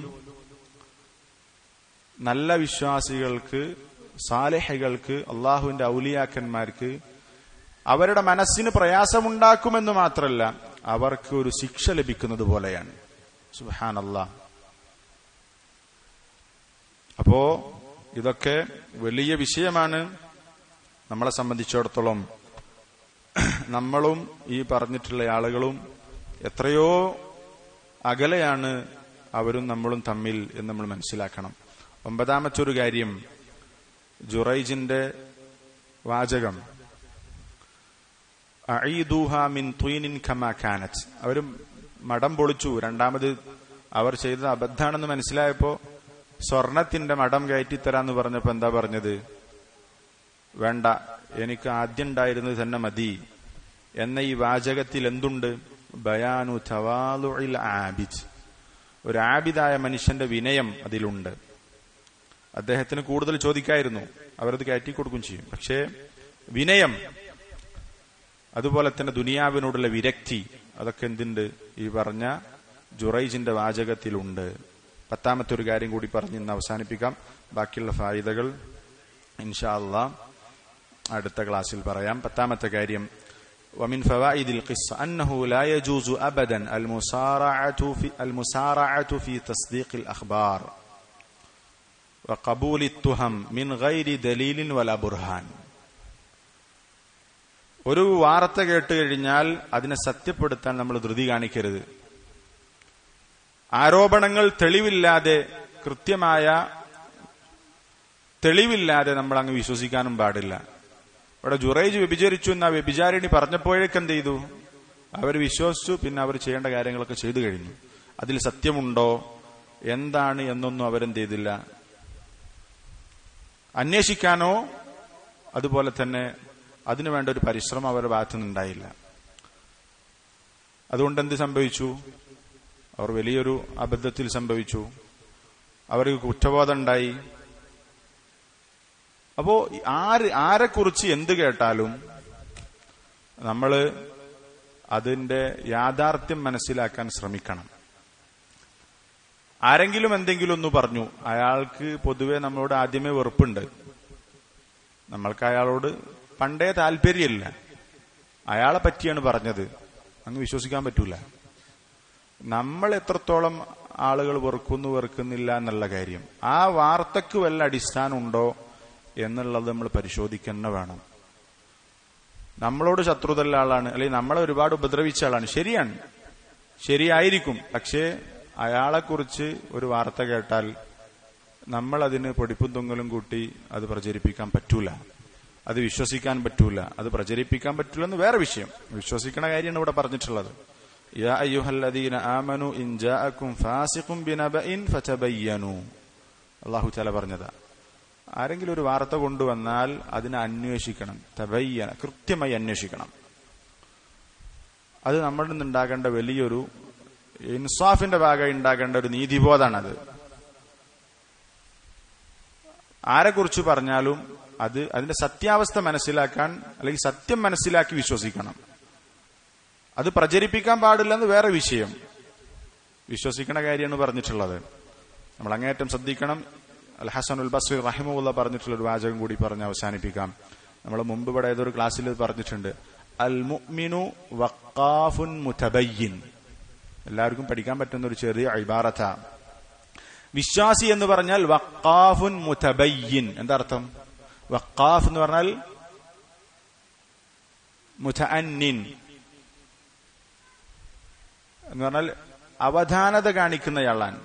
നല്ല വിശ്വാസികൾക്ക് സാലേഹകൾക്ക് അള്ളാഹുവിന്റെ ഔലിയാക്കന്മാർക്ക് അവരുടെ മനസ്സിന് പ്രയാസമുണ്ടാക്കുമെന്ന് മാത്രമല്ല അവർക്ക് ഒരു ശിക്ഷ ലഭിക്കുന്നത് പോലെയാണ് സുഹാൻ അള്ളാഹ് അപ്പോ ഇതൊക്കെ വലിയ വിഷയമാണ് നമ്മളെ സംബന്ധിച്ചിടത്തോളം നമ്മളും ഈ പറഞ്ഞിട്ടുള്ള ആളുകളും എത്രയോ അകലെയാണ് അവരും നമ്മളും തമ്മിൽ എന്ന് നമ്മൾ മനസ്സിലാക്കണം ഒമ്പതാമത്തെ ഒരു കാര്യം ജുറൈജിന്റെ വാചകം അഈദൂഹ മിൻ തുയിനിൻ കമാ കാനത്ത് അവരും മടം പൊളിച്ചു രണ്ടാമത് അവർ ചെയ്തത് അബദ്ധാണെന്ന് മനസ്സിലായപ്പോ സ്വർണത്തിന്റെ മടം കയറ്റിത്തരാന്ന് പറഞ്ഞപ്പോ എന്താ പറഞ്ഞത് വേണ്ട എനിക്ക് ആദ്യം ഉണ്ടായിരുന്നത് തന്നെ മതി എന്ന ഈ വാചകത്തിൽ എന്തുണ്ട് ബയാനു തവാലുഇൽ ആബിദ് ഒരു ആബിദായ മനുഷ്യന്റെ വിനയം അതിലുണ്ട് അദ്ദേഹത്തിന് കൂടുതൽ ചോദിക്കായിരുന്നു അവരത് കയറ്റി കൊടുക്കും ചെയ്യും പക്ഷേ വിനയം അതുപോലെ തന്നെ ദുനിയാവിനോടുള്ള വിരക്തി അതൊക്കെ എന്തുണ്ട് ഈ പറഞ്ഞ ജുറൈജിന്റെ വാചകത്തിലുണ്ട് പത്താമത്തെ ഒരു കാര്യം കൂടി പറഞ്ഞ് ഇന്ന് അവസാനിപ്പിക്കാം ബാക്കിയുള്ള ഫായിദകൾ ഇൻഷാ അള്ളാ അടുത്ത ക്ലാസ്സിൽ പറയാം പത്താമത്തെ കാര്യം ومن فوائد القصة أنه لا يجوز أبدا المسارعة في المسارعة في تصديق الأخبار وقبول التهم من غير دليل ولا برهان ഒരു വാർത്ത കേട്ട് കഴിഞ്ഞാൽ അതിനെ സത്യപ്പെടുത്താൻ നമ്മൾ ധൃതി കാണിക്കരുത് ആരോപണങ്ങൾ തെളിവില്ലാതെ കൃത്യമായ തെളിവില്ലാതെ നമ്മൾ അങ്ങ് വിശ്വസിക്കാനും പാടില്ല ഇവിടെ ജുറൈജ് വ്യഭിചരിച്ചു എന്ന വ്യഭിചാരിണി പറഞ്ഞപ്പോഴേക്ക് എന്ത് ചെയ്തു അവർ വിശ്വസിച്ചു പിന്നെ അവർ ചെയ്യേണ്ട കാര്യങ്ങളൊക്കെ ചെയ്തു കഴിഞ്ഞു അതിൽ സത്യമുണ്ടോ എന്താണ് എന്നൊന്നും അവരെന്ത് ചെയ്തില്ല അന്വേഷിക്കാനോ അതുപോലെ തന്നെ അതിനുവേണ്ട ഒരു പരിശ്രമം അവരുടെ ഭാഗത്തു നിന്നുണ്ടായില്ല അതുകൊണ്ട് എന്ത് സംഭവിച്ചു അവർ വലിയൊരു അബദ്ധത്തിൽ സംഭവിച്ചു അവർക്ക് കുറ്റബോധം ഉണ്ടായി അപ്പോ ആര് ആരെക്കുറിച്ച് എന്ത് കേട്ടാലും നമ്മൾ അതിന്റെ യാഥാർത്ഥ്യം മനസ്സിലാക്കാൻ ശ്രമിക്കണം ആരെങ്കിലും എന്തെങ്കിലും ഒന്ന് പറഞ്ഞു അയാൾക്ക് പൊതുവെ നമ്മളോട് ആദ്യമേ വെറുപ്പുണ്ട് നമ്മൾക്ക് അയാളോട് പണ്ടേ താല്പര്യമില്ല അയാളെ പറ്റിയാണ് പറഞ്ഞത് അങ്ങ് വിശ്വസിക്കാൻ പറ്റൂല നമ്മൾ എത്രത്തോളം ആളുകൾ വെറുക്കുന്നു വെറുക്കുന്നില്ല എന്നുള്ള കാര്യം ആ വാർത്തക്ക് വല്ല അടിസ്ഥാനം ഉണ്ടോ എന്നുള്ളത് നമ്മൾ പരിശോധിക്കുന്ന വേണം നമ്മളോട് ശത്രുതയുള്ള ആളാണ് അല്ലെങ്കിൽ നമ്മളെ ഒരുപാട് ഉപദ്രവിച്ച ആളാണ് ശരിയാണ് ശരിയായിരിക്കും പക്ഷേ അയാളെക്കുറിച്ച് ഒരു വാർത്ത കേട്ടാൽ നമ്മൾ അതിന് പൊടിപ്പും തൊങ്ങലും കൂട്ടി അത് പ്രചരിപ്പിക്കാൻ പറ്റൂല അത് വിശ്വസിക്കാൻ പറ്റൂല അത് പ്രചരിപ്പിക്കാൻ പറ്റൂല എന്ന് വേറെ വിഷയം വിശ്വസിക്കണ കാര്യമാണ് ഇവിടെ പറഞ്ഞിട്ടുള്ളത് യാ അയ്യുഹല്ലദീന ആമനു ഇൻ ജാഅക്കും ഫാസിഖും ബിനബഇൻ ഫതബയ്യനു അല്ലാഹു തആല പറഞ്ഞതാ ആരെങ്കിലും ഒരു വാർത്ത കൊണ്ടുവന്നാൽ അതിനെ അന്വേഷിക്കണം തബയ്യന കൃത്യമായി അന്വേഷിക്കണം അത് നമ്മളിൽ നിന്നുണ്ടാകേണ്ട വലിയൊരു ഇൻസാഫിന്റെ ഭാഗമായി ഉണ്ടാകേണ്ട ഒരു നീതിബോധാണത് ആരെക്കുറിച്ച് പറഞ്ഞാലും അത് അതിന്റെ സത്യാവസ്ഥ മനസ്സിലാക്കാൻ അല്ലെങ്കിൽ സത്യം മനസ്സിലാക്കി വിശ്വസിക്കണം അത് പ്രചരിപ്പിക്കാൻ പാടില്ലെന്ന് വേറെ വിഷയം വിശ്വസിക്കണ കാര്യമാണ് പറഞ്ഞിട്ടുള്ളത് നമ്മൾ അങ്ങേയറ്റം ശ്രദ്ധിക്കണം അൽ ഹസൻ ഉൽ ബസ്രി റഹിമുള്ള പറഞ്ഞിട്ടുള്ള ഒരു വാചകം കൂടി പറഞ്ഞ് അവസാനിപ്പിക്കാം നമ്മൾ മുമ്പ് ഇവിടെ ഏതൊരു ക്ലാസ്സിൽ പറഞ്ഞിട്ടുണ്ട് അൽ മുഅ്മിനു വഖാഫുൻ മുതബയ്യിൻ എല്ലാവർക്കും പഠിക്കാൻ പറ്റുന്ന ഒരു ചെറിയ ഇബാറത്ത വിശ്വാസി എന്ന് പറഞ്ഞാൽ വഖാഫുൻ മുതബയ്യിൻ എന്താ അർത്ഥം വഖാഫ് എന്ന് പറഞ്ഞാൽ മുതഅന്നിൻ എന്ന് പറഞ്ഞാൽ അവധാനത കാണിക്കുന്നയാളാണ്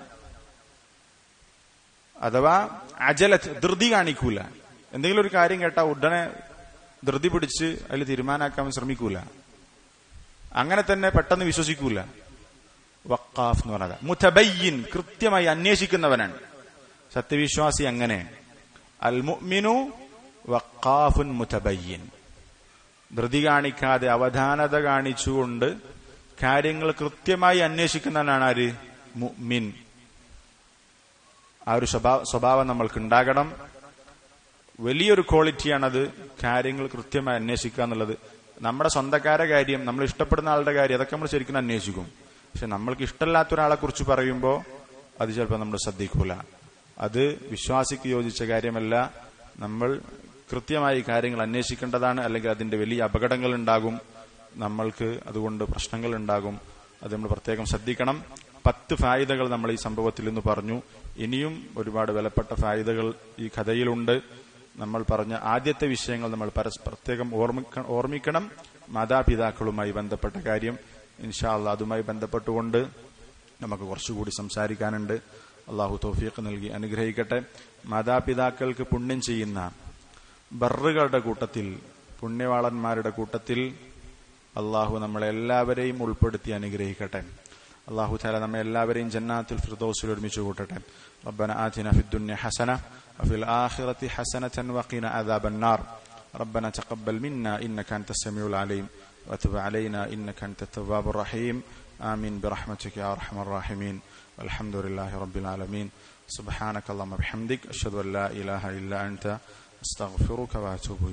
അഥവാ അജലത്ത് ധൃതി കാണിക്കൂല എന്തെങ്കിലും ഒരു കാര്യം കേട്ടാൽ ഉടനെ ധൃതി പിടിച്ച് അതിൽ തീരുമാനാക്കാൻ ശ്രമിക്കൂല അങ്ങനെ തന്നെ പെട്ടെന്ന് വിശ്വസിക്കൂല വക്കാഫ് എന്ന് പറഞ്ഞത് മുതബയ്യിൻ കൃത്യമായി അന്വേഷിക്കുന്നവനാണ് സത്യവിശ്വാസി അങ്ങനെ അൽ മുഅ്മിനു വക്കാഫുൻ മുതബയ്യിൻ ധൃതി കാണിക്കാതെ അവധാനത കാണിച്ചുകൊണ്ട് കാര്യങ്ങൾ കൃത്യമായി അന്വേഷിക്കുന്നവനാണ് ആര് മുഅ്മിൻ ആ ഒരു സ്വഭാവം നമ്മൾക്ക് ഉണ്ടാകണം വലിയൊരു ക്വാളിറ്റിയാണത് കാര്യങ്ങൾ കൃത്യമായി അന്വേഷിക്കുക എന്നുള്ളത് നമ്മുടെ സ്വന്തക്കാരെ കാര്യം നമ്മൾ ഇഷ്ടപ്പെടുന്ന ആളുടെ കാര്യം അതൊക്കെ നമ്മൾ ശരിക്കും അന്വേഷിക്കും പക്ഷെ നമ്മൾക്ക് ഇഷ്ടമില്ലാത്ത ഒരാളെ കുറിച്ച് പറയുമ്പോൾ അത് ചിലപ്പോൾ നമ്മൾ ശ്രദ്ധിക്കൂല അത് വിശ്വാസിക്ക് യോജിച്ച കാര്യമല്ല നമ്മൾ കൃത്യമായി കാര്യങ്ങൾ അന്വേഷിക്കേണ്ടതാണ് അല്ലെങ്കിൽ അതിന്റെ വലിയ അപകടങ്ങൾ ഉണ്ടാകും നമ്മൾക്ക് അതുകൊണ്ട് പ്രശ്നങ്ങൾ ഉണ്ടാകും അത് നമ്മൾ പ്രത്യേകം ശ്രദ്ധിക്കണം പത്ത് ഫായിദകൾ നമ്മൾ ഈ സംഭവത്തിൽ നിന്ന് പറഞ്ഞു ഇനിയും ഒരുപാട് വിലപ്പെട്ട ഫായിദകൾ ഈ കഥയിലുണ്ട് നമ്മൾ പറഞ്ഞ ആദ്യത്തെ വിഷയങ്ങൾ നമ്മൾ പരസ് പ്രത്യേകം ഓർമ്മിക്കണം മാതാപിതാക്കളുമായി ബന്ധപ്പെട്ട കാര്യം ഇൻഷാല്ല അതുമായി ബന്ധപ്പെട്ടുകൊണ്ട് നമുക്ക് കുറച്ചുകൂടി സംസാരിക്കാനുണ്ട് അള്ളാഹു തോഫീഖ് നൽകി അനുഗ്രഹിക്കട്ടെ മാതാപിതാക്കൾക്ക് പുണ്യം ചെയ്യുന്ന ബറുകളുടെ കൂട്ടത്തിൽ പുണ്യവാളന്മാരുടെ കൂട്ടത്തിൽ അള്ളാഹു നമ്മളെ എല്ലാവരെയും ഉൾപ്പെടുത്തി അനുഗ്രഹിക്കട്ടെ അള്ളാഹു താല നമ്മെ എല്ലാവരെയും ജന്നാത്തുൽ ഫിർദൗസിൽ ഒരുമിച്ച് കൂട്ടട്ടെ ربنا آتنا في الدنيا حسنة وفي الآخرة حسنة وقنا عذاب النار ربنا تقبل منا إنك أنت السميع العليم وتب علينا إنك أنت التواب الرحيم آمين برحمتك يا أرحم الراحمين والحمد لله رب العالمين سبحانك اللهم وبحمدك أشهد أن لا إله إلا أنت أستغفرك وأتوب إليك